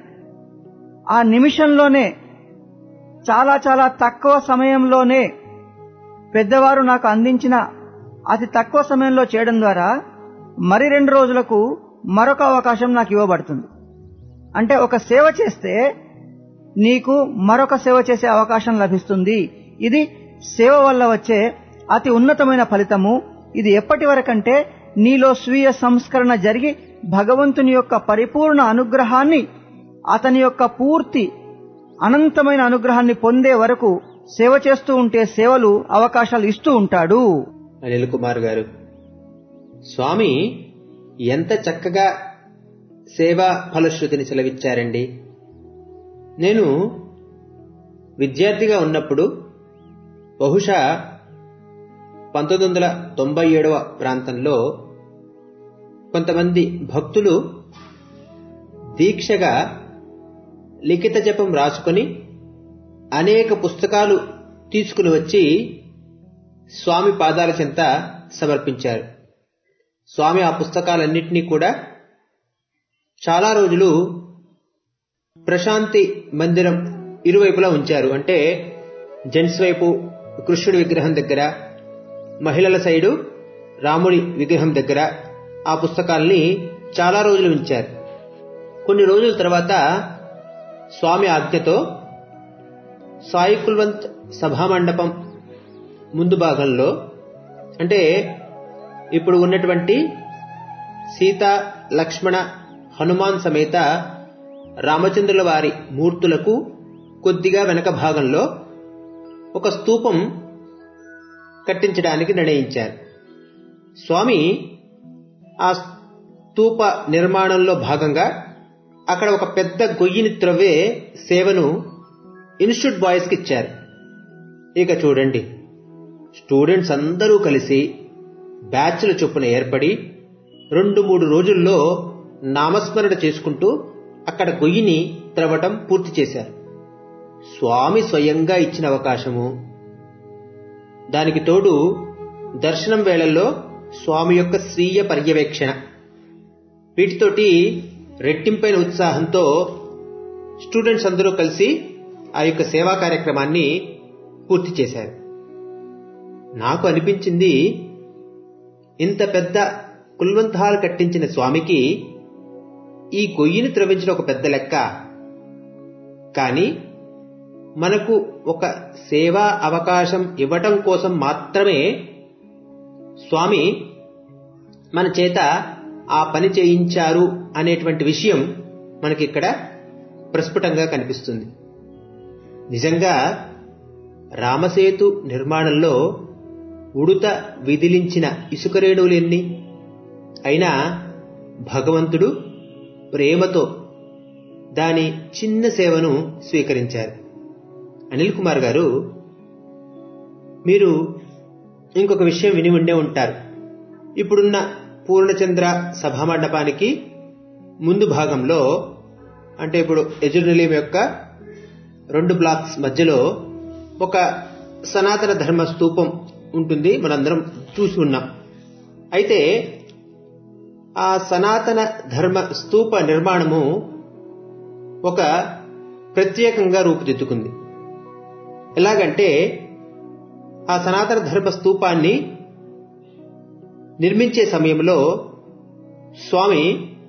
ఆ నిమిషంలోనే చాలా చాలా తక్కువ సమయంలోనే పెద్దవారు నాకు అందించిన అతి తక్కువ సమయంలో చేయడం ద్వారా మరి రెండు రోజులకు మరొక అవకాశం నాకు ఇవ్వబడుతుంది అంటే ఒక సేవ చేస్తే నీకు మరొక సేవ చేసే అవకాశం లభిస్తుంది ఇది సేవ వల్ల వచ్చే అతి ఉన్నతమైన ఫలితము ఇది ఎప్పటి వరకంటే నీలో స్వీయ సంస్కరణ జరిగి భగవంతుని యొక్క పరిపూర్ణ అనుగ్రహాన్ని అతని యొక్క పూర్తి అనంతమైన అనుగ్రహాన్ని పొందే వరకు సేవ చేస్తూ ఉంటే సేవలు అవకాశాలు ఇస్తూ ఉంటాడు అనిల్ కుమార్ గారు స్వామి ఎంత చక్కగా సేవా ఫలశ్రుతిని సెలవిచ్చారండి నేను విద్యార్థిగా ఉన్నప్పుడు బహుశా పంతొమ్మిది వందల తొంభై ఏడవ ప్రాంతంలో కొంతమంది భక్తులు దీక్షగా లిఖిత జపం రాసుకొని అనేక పుస్తకాలు తీసుకుని వచ్చి స్వామి పాదాల చెంత సమర్పించారు స్వామి ఆ పుస్తకాలన్నింటినీ కూడా చాలా రోజులు ప్రశాంతి మందిరం ఇరువైపులా ఉంచారు అంటే జెంట్స్ వైపు కృష్ణుడి విగ్రహం దగ్గర మహిళల సైడు రాముడి విగ్రహం దగ్గర ఆ పుస్తకాల్ని చాలా రోజులు ఉంచారు కొన్ని రోజుల తర్వాత స్వామి ఆజ్ఞతో సాయి కుల్వంత్ సభామండపం ముందు భాగంలో అంటే ఇప్పుడు ఉన్నటువంటి సీత లక్ష్మణ హనుమాన్ సమేత రామచంద్రుల వారి మూర్తులకు కొద్దిగా వెనక భాగంలో ఒక స్తూపం కట్టించడానికి నిర్ణయించారు స్వామి ఆ స్తూప నిర్మాణంలో భాగంగా అక్కడ ఒక పెద్ద గొయ్యిని త్రవ్వే సేవను ఇన్స్టిట్యూట్ బాయ్స్కి ఇచ్చారు ఇక చూడండి స్టూడెంట్స్ అందరూ కలిసి బ్యాచ్ల చొప్పున ఏర్పడి రెండు మూడు రోజుల్లో నామస్మరణ చేసుకుంటూ అక్కడ గొయ్యిని త్రవ్వటం పూర్తి చేశారు స్వామి స్వయంగా ఇచ్చిన అవకాశము దానికి తోడు దర్శనం వేళల్లో స్వామి యొక్క స్వీయ పర్యవేక్షణ వీటితోటి రెట్టింపైన ఉత్సాహంతో స్టూడెంట్స్ అందరూ కలిసి ఆ యొక్క సేవా కార్యక్రమాన్ని పూర్తి చేశారు నాకు అనిపించింది ఇంత పెద్ద కుల్వంత్ హాల్ కట్టించిన స్వామికి ఈ గొయ్యిని త్రవించిన ఒక పెద్ద లెక్క కానీ మనకు ఒక సేవా అవకాశం ఇవ్వటం కోసం మాత్రమే స్వామి మన చేత ఆ పని చేయించారు అనేటువంటి విషయం మనకి ఇక్కడ ప్రస్ఫుటంగా కనిపిస్తుంది నిజంగా రామసేతు నిర్మాణంలో ఉడుత విదిలించిన ఇసుక రేణువులు ఎన్ని అయినా భగవంతుడు ప్రేమతో దాని చిన్న సేవను స్వీకరించారు అనిల్ కుమార్ గారు మీరు ఇంకొక విషయం విని ఉండే ఉంటారు ఇప్పుడున్న పూర్ణచంద్ర సభామండపానికి ముందు భాగంలో అంటే ఇప్పుడు ఎజుర్నలీం యొక్క రెండు బ్లాక్స్ మధ్యలో ఒక సనాతన ధర్మ స్తూపం ఉంటుంది మనందరం చూసి ఉన్నాం అయితే ఆ సనాతన ధర్మ స్తూప నిర్మాణము ఒక ప్రత్యేకంగా రూపుదిద్దుకుంది ఎలాగంటే ఆ సనాతన ధర్మ స్తూపాన్ని నిర్మించే సమయంలో స్వామి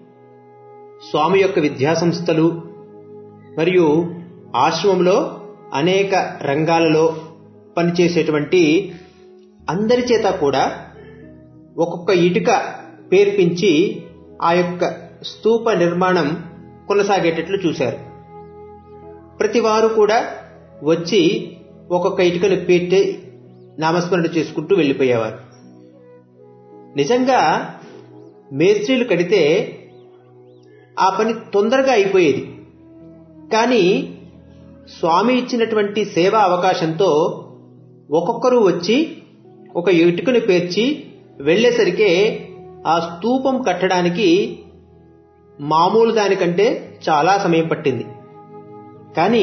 స్వామి యొక్క విద్యా సంస్థలు మరియు ఆశ్రమంలో అనేక రంగాలలో పనిచేసేటువంటి అందరి చేత కూడా ఒక్కొక్క ఇటుక పేర్పించి ఆ యొక్క స్తూప నిర్మాణం కొనసాగేటట్లు చూశారు ప్రతి వారు కూడా వచ్చి ఒక్కొక్క ఇటుకను పెట్టి నామస్మరణ చేసుకుంటూ వెళ్ళిపోయేవారు నిజంగా మేస్త్రీలు కడితే ఆ పని తొందరగా అయిపోయేది కానీ స్వామి ఇచ్చినటువంటి సేవా అవకాశంతో ఒక్కొక్కరు వచ్చి ఒక ఇటుకను పేర్చి వెళ్లేసరికే ఆ స్తూపం కట్టడానికి మామూలు దానికంటే చాలా సమయం పట్టింది కానీ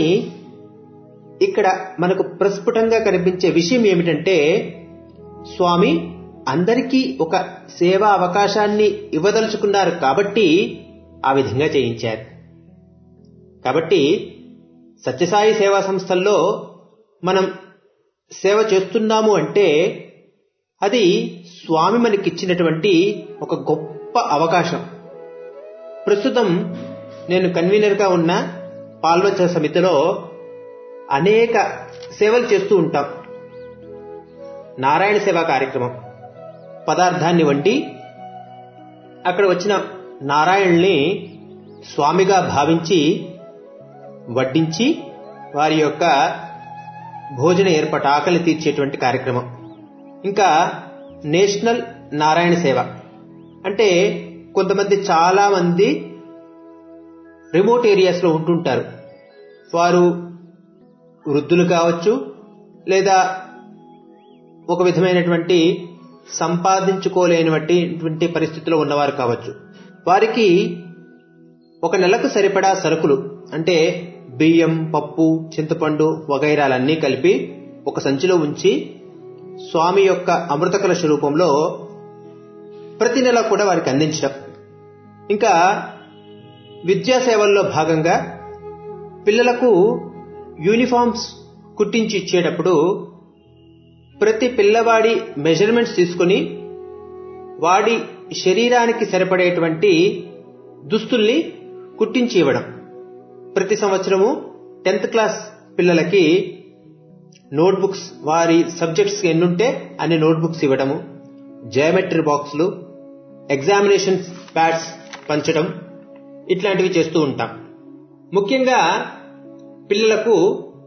ఇక్కడ మనకు ప్రస్ఫుటంగా కనిపించే విషయం ఏమిటంటే స్వామి అందరికీ ఒక సేవా అవకాశాన్ని ఇవ్వదలుచుకున్నారు కాబట్టి ఆ విధంగా చేయించారు కాబట్టి సత్యసాయి సేవా సంస్థల్లో మనం సేవ చేస్తున్నాము అంటే అది స్వామి మనకిచ్చినటువంటి ఒక గొప్ప అవకాశం ప్రస్తుతం నేను కన్వీనర్గా ఉన్న పాల్వచ సమితిలో అనేక సేవలు చేస్తూ ఉంటాం నారాయణ సేవా కార్యక్రమం పదార్థాన్ని వండి అక్కడ వచ్చిన నారాయణుల్ని స్వామిగా భావించి వడ్డించి వారి యొక్క భోజన ఏర్పాటు ఆకలి తీర్చేటువంటి కార్యక్రమం ఇంకా నేషనల్ నారాయణ సేవ అంటే కొంతమంది చాలా మంది రిమోట్ ఏరియాస్లో ఉంటుంటారు వారు వృద్ధులు కావచ్చు లేదా ఒక విధమైనటువంటి సంపాదించుకోలేనటువంటి పరిస్థితిలో ఉన్నవారు కావచ్చు వారికి ఒక నెలకు సరిపడా సరుకులు అంటే బియ్యం పప్పు చింతపండు వగైరాలన్నీ కలిపి ఒక సంచిలో ఉంచి స్వామి యొక్క అమృతకల స్వరూపంలో ప్రతి నెల కూడా వారికి అందించడం ఇంకా విద్యా సేవల్లో భాగంగా పిల్లలకు యూనిఫామ్స్ కుట్టించి ఇచ్చేటప్పుడు ప్రతి పిల్లవాడి మెజర్మెంట్స్ తీసుకుని వాడి శరీరానికి సరిపడేటువంటి దుస్తుల్ని కుట్టించి ఇవ్వడం ప్రతి సంవత్సరము టెన్త్ క్లాస్ పిల్లలకి నోట్బుక్స్ వారి సబ్జెక్ట్స్ ఎన్నుంటే అన్ని నోట్బుక్స్ ఇవ్వడము జయోమెట్రీ బాక్సులు ఎగ్జామినేషన్స్ ప్యాడ్స్ పంచడం ఇట్లాంటివి చేస్తూ ఉంటాం ముఖ్యంగా పిల్లలకు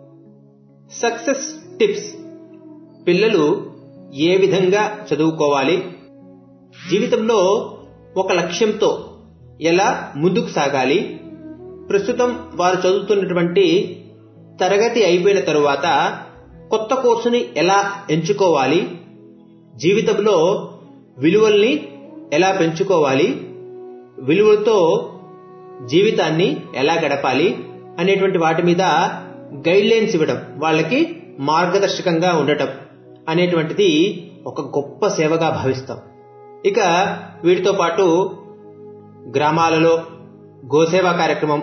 సక్సెస్ టిప్స్ పిల్లలు ఏ విధంగా చదువుకోవాలి జీవితంలో ఒక లక్ష్యంతో ఎలా ముందుకు సాగాలి ప్రస్తుతం వారు చదువుతున్నటువంటి తరగతి అయిపోయిన తరువాత కొత్త కోర్సుని ఎలా ఎంచుకోవాలి జీవితంలో విలువల్ని ఎలా పెంచుకోవాలి విలువలతో జీవితాన్ని ఎలా గడపాలి అనేటువంటి వాటి మీద గైడ్ లైన్స్ ఇవ్వడం వాళ్ళకి మార్గదర్శకంగా ఉండటం అనేటువంటిది ఒక గొప్ప సేవగా భావిస్తాం ఇక వీటితో పాటు గ్రామాలలో గోసేవా కార్యక్రమం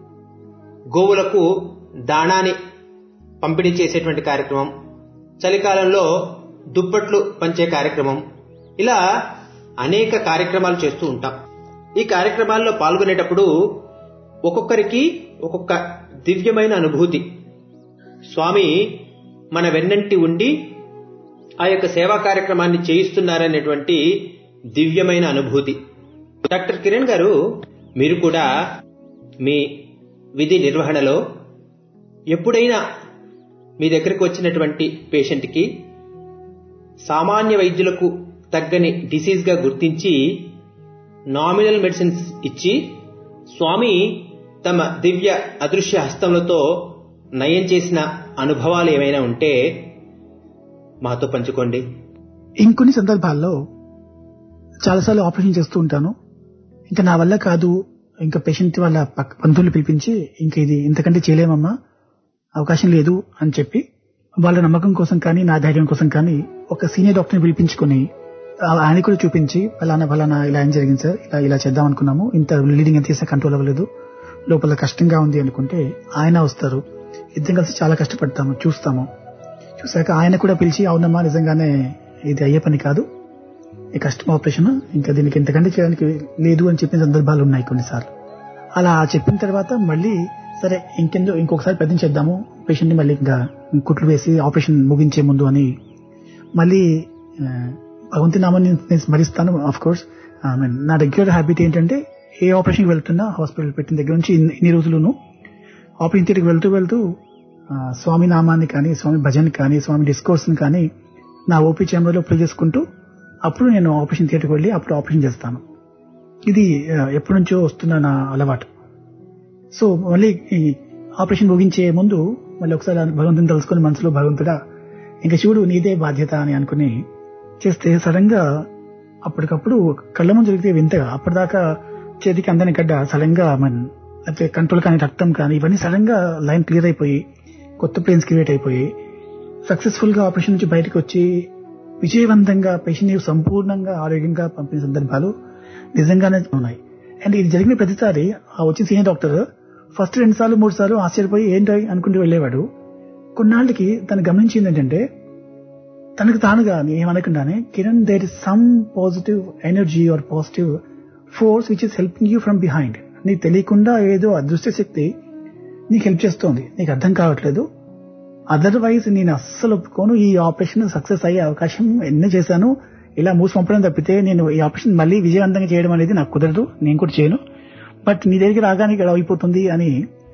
గోవులకు దాణాని పంపిణీ చేసేటువంటి కార్యక్రమం చలికాలంలో దుప్పట్లు పంచే కార్యక్రమం ఇలా అనేక కార్యక్రమాలు చేస్తూ ఉంటాం ఈ కార్యక్రమాల్లో పాల్గొనేటప్పుడు ఒక్కొక్కరికి ఒక్కొక్క దివ్యమైన అనుభూతి స్వామి మన వెన్నంటి ఉండి ఆ యొక్క సేవా కార్యక్రమాన్ని చేయిస్తున్నారనేటువంటి దివ్యమైన అనుభూతి డాక్టర్ కిరణ్ గారు మీరు కూడా మీ విధి నిర్వహణలో ఎప్పుడైనా మీ దగ్గరకు వచ్చినటువంటి పేషెంట్కి సామాన్య వైద్యులకు తగ్గని డిసీజ్గా గుర్తించి నామినల్ మెడిసిన్స్ ఇచ్చి స్వామి తమ దివ్య అదృశ్య హస్తములతో నయం చేసిన అనుభవాలు ఏమైనా ఉంటే మాతో పంచుకోండి ఇంకొన్ని సందర్భాల్లో చాలాసార్లు ఆపరేషన్ చేస్తూ ఉంటాను ఇంకా నా వల్ల కాదు ఇంకా పేషెంట్ వాళ్ళ పక్క బంధువులు పిలిపించి ఇంకా ఇది ఇంతకంటే చేయలేమమ్మా అవకాశం లేదు అని చెప్పి వాళ్ళ నమ్మకం కోసం కానీ నా ధైర్యం కోసం కానీ ఒక సీనియర్ డాక్టర్ని పిలిపించుకొని ఆ- ఆయన కూడా చూపించి ఫలానా ఫలానా ఇలా ఏం జరిగింది సార్ ఇలా ఇలా చేద్దాం అనుకున్నాము ఇంత బ్లీడింగ్ ఎంత చేసినా కంట్రోల్ అవ్వలేదు లోపల కష్టంగా ఉంది అనుకుంటే ఆయన వస్తారు ఇద్దరం కలిసి చాలా కష్టపడతాము చూస్తాము చూసాక ఆయన కూడా పిలిచి అవునమ్మా నిజంగానే ఇది అయ్యే పని కాదు ఈ కష్టం ఆపరేషన్ ఇంకా దీనికి ఎంతకంటే చేయడానికి లేదు అని చెప్పిన సందర్భాలు ఉన్నాయి కొన్నిసార్లు అలా చెప్పిన తర్వాత మళ్ళీ సరే ఇంకెందో ఇంకొకసారి పెద్ద చేద్దాము పేషెంట్ ని మళ్ళీ ఇంకా కుట్లు వేసి ఆపరేషన్ ముగించే ముందు అని మళ్ళీ ఆ, భగవంతి నామాన్ని నేను స్మరిస్తాను ఆఫ్ కోర్స్ ఐ మీన్ నా రెగ్యులర్ హ్యాబిట్ ఏంటంటే ఏ ఆపరేషన్కి వెళ్తున్నా హాస్పిటల్ పెట్టిన దగ్గర నుంచి ఇన్ని ఇన్ని రోజులును ఆపరేషన్ థియేటర్కి వెళ్తూ వెళ్తూ ఆ, స్వామి నామాన్ని కానీ స్వామి భజన్ కానీ స్వామి డిస్కోర్స్ని కానీ నా ఓపీ చేంబర్లో ప్లే చేసుకుంటూ అప్పుడు నేను ఆపరేషన్ థియేటర్కి వెళ్ళి అప్పుడు ఆపరేషన్ చేస్తాను ఇది ఆ, ఎప్పటి నుంచో వస్తున్న నా అలవాటు సో మళ్ళీ ఈ ఆపరేషన్ ముగించే ముందు మళ్ళీ ఒకసారి భగవంతుని తెలుసుకుని మనసులో భగవంతుడా ఇంకా శివుడు నీదే బాధ్యత అని అనుకుని చేస్తే సడన్ గా అప్పటికప్పుడు కళ్ళ ముందు జరిగితే వింతగా అప్పటిదాకా చేతికి అందని గడ్డ సడన్ గా మన అంటే కంట్రోల్ కానీ రక్తం కానీ ఇవన్నీ సడన్ గా లైన్ క్లియర్ అయిపోయి కొత్త ప్లేన్స్ క్రియేట్ అయిపోయి సక్సెస్ఫుల్ గా ఆపరేషన్ నుంచి బయటకు వచ్చి విజయవంతంగా పేషెంట్ ని సంపూర్ణంగా ఆరోగ్యంగా పంపిన సందర్భాలు నిజంగానే ఉన్నాయి అండ్ ఇది జరిగిన ప్రతిసారి ఆ వచ్చిన సీనియర్ డాక్టర్ ఫస్ట్ రెండు సార్లు మూడు సార్లు ఆశ్చర్యపోయి ఏంటి అనుకుంటూ వెళ్ళేవాడు కొన్నాళ్ళకి తను గమనించింది ఏంటంటే తనకు తానుగా ఏమనకుండానే Kiran there is some positive energy or positive force which is helping you from behind నీకు తెలియకుండా ఏదో అదృష్ట శక్తి నీకు హెల్ప్ చేస్తోంది నీకు అర్థం కావట్లేదు అదర్వైజ్ నేను అస్సలు ఒప్పుకోను ఈ ఆపరేషన్ సక్సెస్ అయ్యే అవకాశం ఎన్నో చేశాను ఇలా మూసి పంపడం తప్పితే నేను ఈ ఆపరేషన్ మళ్ళీ విజయవంతంగా చేయడం అనేది నాకు కుదరదు నేను కూడా చేయను బట్ నీ దగ్గరికి రాగానే ఇక్కడ అయిపోతుంది అని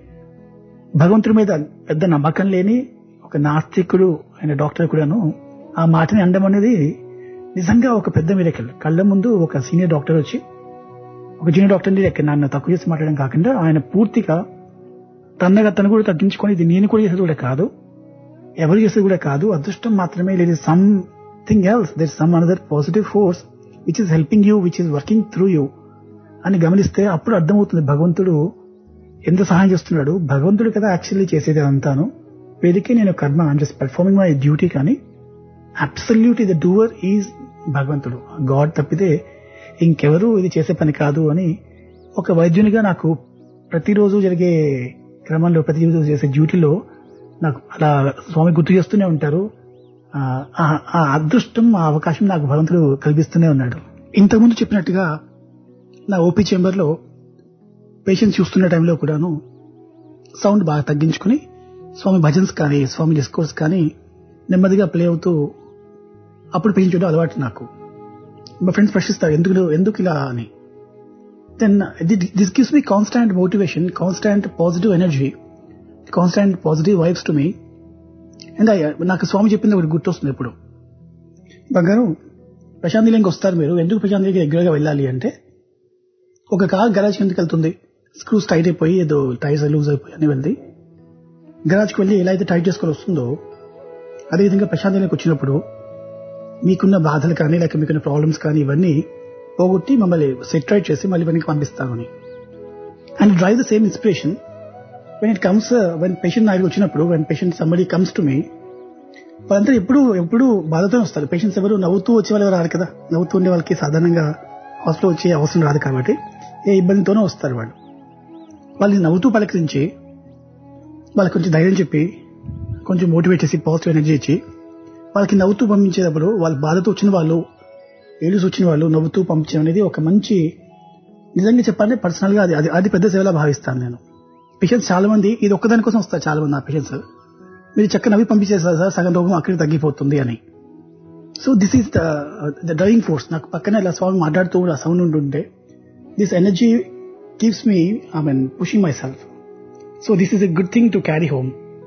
భగవంతుడి మీద పెద్ద నమ్మకం లేని ఒక నాస్తికుడు అయిన డాక్టర్ కూడాను ఆ మాటని అనడం అనేది నిజంగా ఒక పెద్ద మిరకల్ కళ్ళ ముందు ఒక సీనియర్ డాక్టర్ వచ్చి ఒక జూనియర్ డాక్టర్ని ఎక్కడ నన్ను తక్కువ చేసి మాట్లాడడం కాకుండా ఆయన పూర్తిగా తన్నగా తను కూడా తగ్గించుకొని ఇది నేను కూడా చేసేది కూడా కాదు ఎవరు చేసేది కూడా కాదు అదృష్టం మాత్రమే లేదు something else there some another positive force which is helping you which is working through you అని గమనిస్తే అప్పుడు అర్థమవుతుంది భగవంతుడు ఎంత సహాయం చేస్తున్నాడు భగవంతుడు కదా యాక్చువల్లీ చేసేది అంతాను వేదికే నేను కర్మ I'm just performing my duty కానీ అబ్సల్యూట్ ది డూవర్ ఈజ్ భగవంతుడు గాడ్ తప్పితే ఇంకెవరు ఇది చేసే పని కాదు అని ఒక వైద్యునిగా నాకు ప్రతిరోజు జరిగే క్రమంలో ప్రతిరోజు చేసే డ్యూటీలో నాకు అలా స్వామి గుర్తు చేస్తూనే ఉంటారు ఆ, ఆ ఆ అదృష్టం ఆ అవకాశం నాకు భగవంతుడు కల్పిస్తూనే ఉన్నాడు ఇంతకుముందు చెప్పినట్టుగా నా ఓపీ చేంబర్లో పేషెంట్స్ చూస్తున్న టైంలో కూడాను సౌండ్ బాగా తగ్గించుకుని స్వామి భజన్స్ కానీ స్వామి డిస్కోర్స్ కానీ నెమ్మదిగా ప్లే అవుతూ అప్పుడు పేషెంట్ చూడడం అలవాటు నాకు మా ఫ్రెండ్స్ ప్రశ్నిస్తారు ఎందుకు ఎందుకు ఇలా అని then this gives me constant motivation, constant positive energy, constant positive vibes to me. And నాకు స్వామి చెప్పింది ఒకటి గుర్తొస్తుంది ఇప్పుడు బంగారం ప్రశాంత్ నిలయంకి వస్తారు మీరు ఎందుకు ప్రశాంత్ నిలయంకి రెగ్యులర్గా వెళ్ళాలి అంటే ఒక కార్ గరాజ్ ఎందుకు వెళ్తుంది స్క్రూస్ టైట్ అయిపోయి ఏదో టైర్స్ లూజ్ అయిపోయి అని వెళ్ళి గరాజ్కి వెళ్ళి ఎలా అయితే టైట్ చేసుకొని వస్తుందో అదేవిధంగా ప్రశాంత్ నిలయంకి వచ్చినప్పుడు మీకున్న బాధలు కానీ లేక మీకున్న ప్రాబ్లమ్స్ కానీ ఇవన్నీ పోగొట్టి మమ్మల్ని సెట్రైట్ చేసి మళ్ళీ వెనక్కి పంపిస్తామని and drive the same inspiration when it comes when patient నాకు వచ్చినప్పుడు when patient somebody comes to me వాళ్ళంతా ఎప్పుడు ఎప్పుడు బాధతో వస్తారు పేషెంట్స్ ఎవరు నవ్వుతూ వచ్చే వాళ్ళు రారు కదా నవ్వుతూ ఉండే వాళ్ళకి సాధారణంగా హాస్పిటల్ వచ్చే అవసరం రాదు కాబట్టి ఏ ఇబ్బందితోనూ వస్తారు వాళ్ళు వాళ్ళని నవ్వుతూ పలకరించి వాళ్ళకి కొంచెం ధైర్యం చెప్పి కొంచెం మోటివేట్ చేసి పాజిటివ్ ఎనర్జీ ఇచ్చి వాళ్ళకి నవ్వుతూ పంపించేటప్పుడు వాళ్ళ బాధతో వచ్చిన వాళ్ళు ఏడుసు వచ్చిన వాళ్ళు నవ్వుతూ పంపించడం అనేది ఒక మంచి నిజంగా చెప్పాలంటే పర్సనల్ గా అది అది అది పెద్ద సేవలా భావిస్తాను నేను పేషెంట్స్ చాలా మంది ఇది ఒక్కదాని కోసం వస్తారు చాలా మంది నా పేషెంట్స్ మీరు చక్క నవ్వి పంపించేస్తారు సార్ సగం రోగం అక్కడికి తగ్గిపోతుంది అని so this is the driving force నాకు పక్కన ఇలా సాంగ్ మాట్లాడుతూ ఆ సౌండ్ ఉంటుంటే this energy keeps me I mean pushing myself so this is a good thing to carry home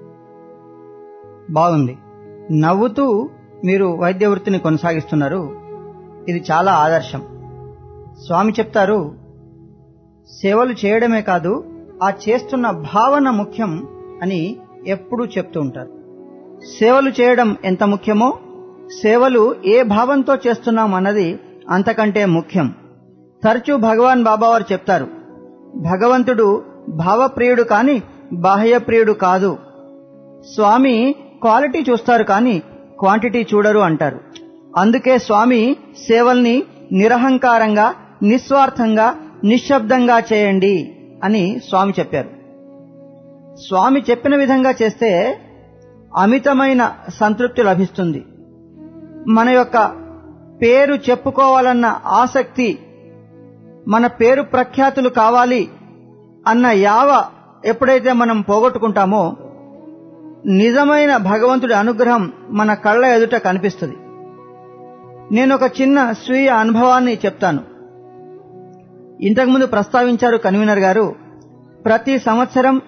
బాగుంది నవ్వుతూ మీరు వైద్య వృత్తిని కొనసాగిస్తున్నారు ఇది చాలా ఆదర్శం స్వామి చెప్తారు సేవలు చేయడమే కాదు ఆ చేస్తున్న భావన ముఖ్యం అని ఎప్పుడూ చెప్తూ ఉంటారు సేవలు చేయడం ఎంత ముఖ్యమో సేవలు ఏ భావంతో చేస్తున్నాం అన్నది అంతకంటే ముఖ్యం తరచూ భగవాన్ బాబావారు చెప్తారు భగవంతుడు భావప్రియుడు కాని బాహ్యప్రియుడు కాదు స్వామి క్వాలిటీ చూస్తారు కానీ క్వాంటిటీ చూడరు అంటారు అందుకే స్వామి సేవల్ని నిరహంకారంగా నిస్వార్థంగా నిశ్శబ్దంగా చేయండి అని స్వామి చెప్పారు స్వామి చెప్పిన విధంగా చేస్తే అమితమైన సంతృప్తి లభిస్తుంది మన యొక్క పేరు చెప్పుకోవాలన్న ఆసక్తి మన పేరు ప్రఖ్యాతులు కావాలి అన్న యావ ఎప్పుడైతే మనం పోగొట్టుకుంటామో నిజమైన భగవంతుడి అనుగ్రహం మన కళ్ళ ఎదుట కనిపిస్తుంది నేను ఒక చిన్న స్వీయ అనుభవాన్ని చెప్తాను ఇంతకుముందు ప్రస్తావించారు కన్వీనర్ గారు ప్రతి సంవత్సరం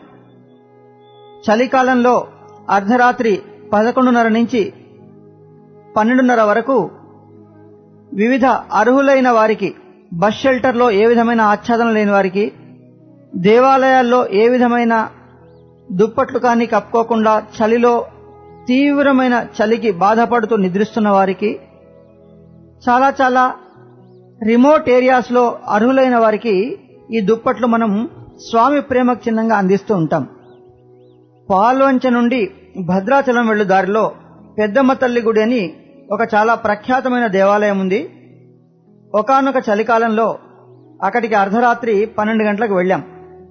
చలికాలంలో అర్ధరాత్రి పదకొండున్నర నుంచి పన్నెండున్నర వరకు వివిధ అర్హులైన వారికి బస్ షెల్టర్లో ఏ విధమైన ఆచ్ఛాదన లేని వారికి దేవాలయాల్లో ఏ విధమైన దుప్పట్లు కానీ కప్పుకోకుండా చలిలో తీవ్రమైన చలికి బాధపడుతూ నిద్రిస్తున్న వారికి చాలా చాలా రిమోట్ ఏరియాస్ లో అర్హులైన వారికి ఈ దుప్పట్లు మనం స్వామి ప్రేమకు చిహ్నంగా అందిస్తూ ఉంటాం పాల్వంచ నుండి భద్రాచలం వెళ్ళు దారిలో పెద్దమ్మ తల్లి గుడి అని ఒక చాలా ప్రఖ్యాతమైన దేవాలయం ఉంది ఒకనొక చలికాలంలో అక్కడికి అర్ధరాత్రి పన్నెండు గంటలకు వెళ్ళాం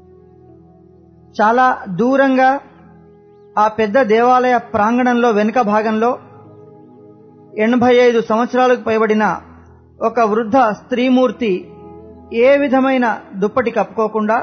చాలా దూరంగా ఆ పెద్ద దేవాలయ ప్రాంగణంలో వెనుక భాగంలో ఎనభై ఐదు సంవత్సరాలకు పైబడిన ఒక వృద్ధ స్త్రీమూర్తి ఏ విధమైన దుప్పటి కప్పుకోకుండా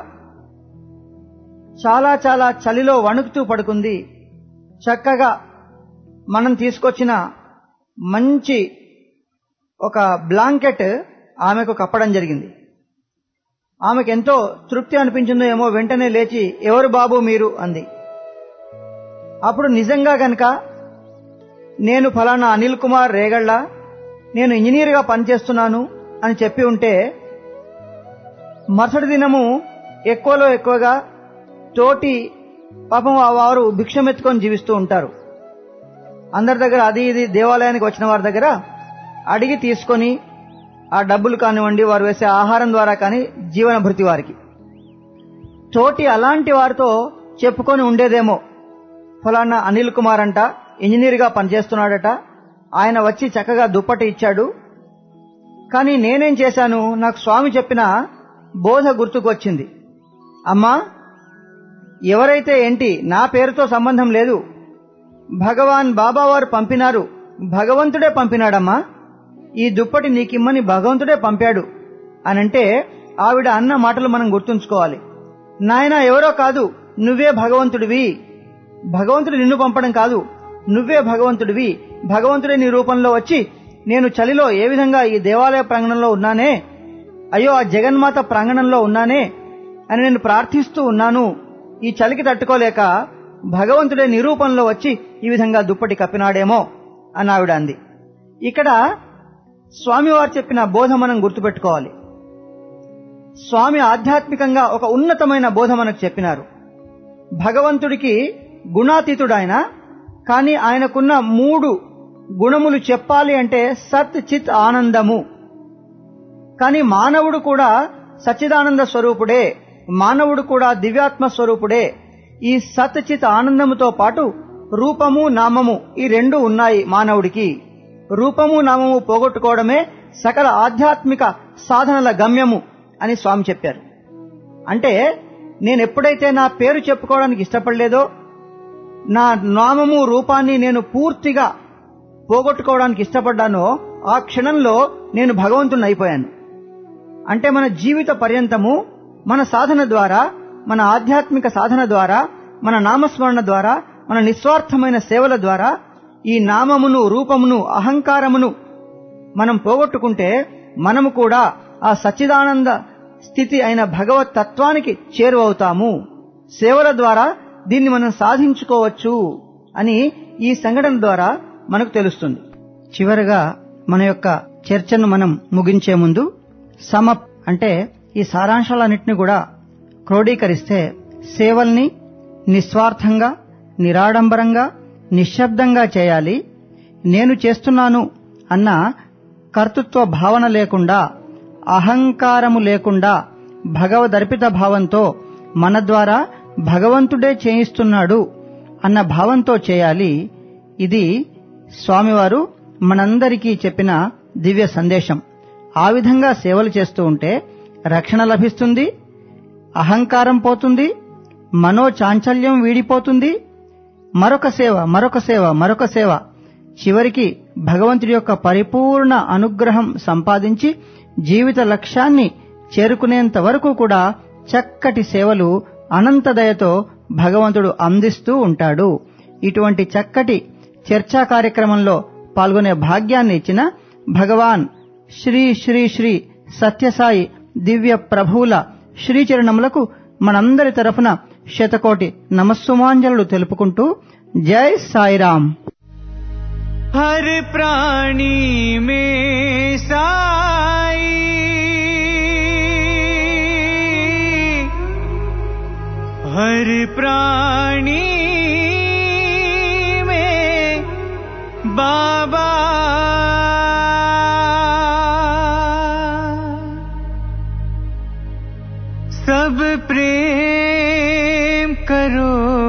చాలా చాలా చలిలో వణుకుతూ పడుకుంది చక్కగా మనం తీసుకొచ్చిన మంచి ఒక బ్లాంకెట్ ఆమెకు కప్పడం జరిగింది ఆమెకు ఎంతో తృప్తి అనిపించిందో ఏమో వెంటనే లేచి ఎవరు బాబు మీరు అంది అప్పుడు నిజంగా గనక నేను ఫలానా అనిల్ కుమార్ రేగళ్ళ నేను ఇంజనీర్గా పనిచేస్తున్నాను అని చెప్పి ఉంటే మరుసటి దినము ఎక్కువలో ఎక్కువగా తోటి పాపం ఆ వారు భిక్షమెత్తుకొని జీవిస్తూ ఉంటారు అందరి దగ్గర అది ఇది దేవాలయానికి వచ్చిన వారి దగ్గర అడిగి తీసుకొని ఆ డబ్బులు కానివ్వండి వారు వేసే ఆహారం ద్వారా కానీ జీవన భృతి వారికి తోటి అలాంటి వారితో చెప్పుకొని ఉండేదేమో ఫలానా అనిల్ కుమార్ అంట ఇంజనీర్గా పనిచేస్తున్నాడట ఆయన వచ్చి చక్కగా దుప్పటి ఇచ్చాడు కానీ నేనేం చేశాను నాకు స్వామి చెప్పిన బోధ గుర్తుకు వచ్చింది అమ్మా ఎవరైతే ఏంటి నా పేరుతో సంబంధం లేదు భగవాన్ బాబావారు పంపినారు భగవంతుడే పంపినాడమ్మా ఈ దుప్పటి నీకిమ్మని భగవంతుడే పంపాడు అనంటే ఆవిడ అన్న మాటలు మనం గుర్తుంచుకోవాలి నాయన ఎవరో కాదు నువ్వే భగవంతుడివి భగవంతుడు నిన్ను పంపడం కాదు నువ్వే భగవంతుడివి భగవంతుడే నీ రూపంలో వచ్చి నేను చలిలో ఏ విధంగా ఈ దేవాలయ ప్రాంగణంలో ఉన్నానే అయ్యో ఆ జగన్మాత ప్రాంగణంలో ఉన్నానే అని నేను ప్రార్థిస్తూ ఉన్నాను ఈ చలికి తట్టుకోలేక భగవంతుడే నిరూపంలో వచ్చి ఈ విధంగా దుప్పటి కప్పినాడేమో అని ఆవిడ అంది ఇక్కడ స్వామివారు చెప్పిన బోధ మనం గుర్తుపెట్టుకోవాలి స్వామి ఆధ్యాత్మికంగా ఒక ఉన్నతమైన బోధ మనకు చెప్పినారు భగవంతుడికి గుణాతీతుడాయన కానీ ఆయనకున్న మూడు గుణములు చెప్పాలి అంటే సత్ చిత్ ఆనందము కానీ మానవుడు కూడా సచ్చిదానంద స్వరూపుడే మానవుడు కూడా దివ్యాత్మ స్వరూపుడే ఈ సత్ చిత్ ఆనందముతో పాటు రూపము నామము ఈ రెండు ఉన్నాయి మానవుడికి రూపము నామము పోగొట్టుకోవడమే సకల ఆధ్యాత్మిక సాధనల గమ్యము అని స్వామి చెప్పారు అంటే నేను ఎప్పుడైతే నా పేరు చెప్పుకోవడానికి ఇష్టపడలేదో నా నామము రూపాన్ని నేను పూర్తిగా పోగొట్టుకోవడానికి ఇష్టపడ్డానో ఆ క్షణంలో నేను భగవంతుని అయిపోయాను అంటే మన జీవిత పర్యంతము మన సాధన ద్వారా మన ఆధ్యాత్మిక సాధన ద్వారా మన నామస్మరణ ద్వారా మన నిస్వార్థమైన సేవల ద్వారా ఈ నామమును రూపమును అహంకారమును మనం పోగొట్టుకుంటే మనము కూడా ఆ సచ్చిదానంద స్థితి అయిన భగవత్ తత్వానికి చేరువవుతాము సేవల ద్వారా దీన్ని మనం సాధించుకోవచ్చు అని ఈ సంఘటన ద్వారా మనకు తెలుస్తుంది చివరగా మన యొక్క చర్చను మనం ముగించే ముందు సమప్ అంటే ఈ సారాంశాలన్నింటినీ కూడా క్రోడీకరిస్తే సేవల్ని నిస్వార్థంగా నిరాడంబరంగా నిశ్శబ్దంగా చేయాలి నేను చేస్తున్నాను అన్న కర్తృత్వ భావన లేకుండా అహంకారము లేకుండా భగవదర్పిత భావంతో మన ద్వారా భగవంతుడే చేయిస్తున్నాడు అన్న భావంతో చేయాలి ఇది స్వామివారు మనందరికీ చెప్పిన దివ్య సందేశం ఆ విధంగా సేవలు చేస్తూ ఉంటే రక్షణ లభిస్తుంది అహంకారం పోతుంది మనో చాంచల్యం వీడిపోతుంది మరొక సేవ మరొక సేవ మరొక సేవ చివరికి భగవంతుడి యొక్క పరిపూర్ణ అనుగ్రహం సంపాదించి జీవిత లక్ష్యాన్ని చేరుకునేంత వరకు కూడా చక్కటి సేవలు అనంత దయతో భగవంతుడు అందిస్తూ ఉంటాడు ఇటువంటి చక్కటి చర్చా కార్యక్రమంలో పాల్గొనే భాగ్యాన్ని ఇచ్చిన భగవాన్ శ్రీ శ్రీ శ్రీ సత్యసాయి దివ్య ప్రభువుల శ్రీచరణములకు మనందరి తరఫున శతకోటి నమస్సుమాంజలు తెలుపుకుంటూ జై సాయిరాం हर प्राणी में साई हर प्राणी में बाबा सब प्रेम करो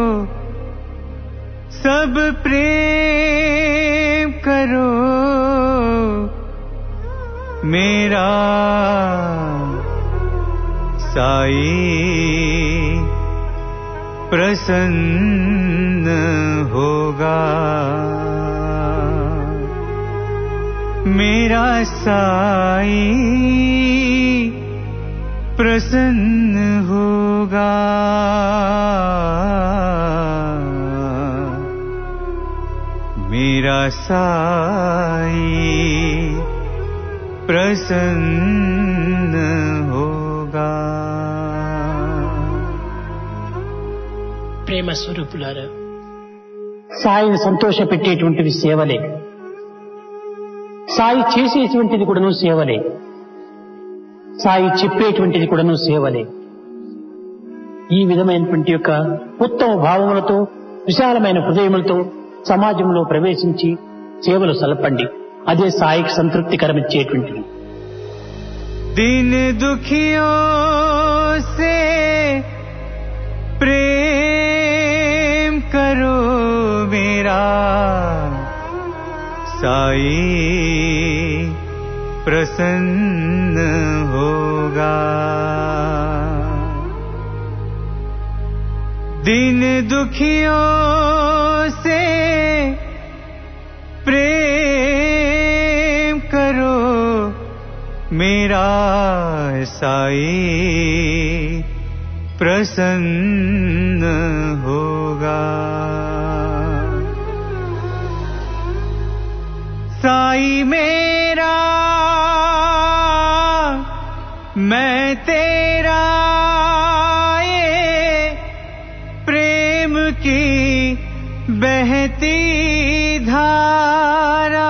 सब प्रेम करो मेरा साई प्रसन्न होगा मेरा साई प्रसन्न होगा मेरा साई प्रसन्न होगा ప్రేమ స్వరూపులారా సాయిని సంతోషపెట్టేటువంటివి సేవలే సాయి చేసేటువంటిది కూడాను సేవలే సాయి చెప్పేటువంటిది కూడాను సేవలే ఈ విధమైనటువంటి యొక్క ఉత్తమ భావములతో విశాలమైన హృదయములతో సమాజంలో ప్రవేశించి సేవలు సలపండి అదే సాయికి సంతృప్తికరమిచ్చేటువంటిది दिन दुखियों से प्रेम करो मेरा साई प्रसन्न होगा दिन दुखियों से प्रेम करो मेरा साई प्रसन्न होगा साई मेरा बहती धारा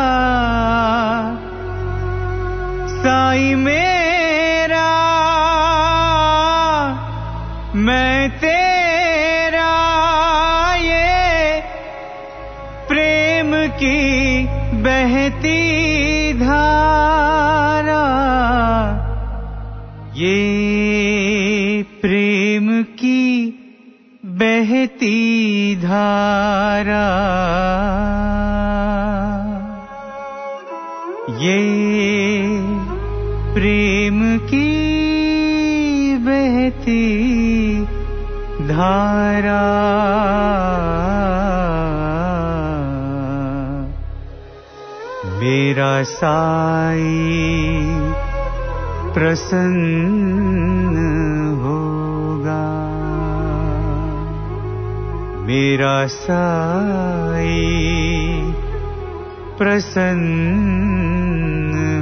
साई मेरा मैं तेरा ये प्रेम की बहती धारा ये प्रेम की बहती धारा ये प्रेम की बहती धारा मेरा साई प्रसन्न होगा मेरा साई प्रसन्न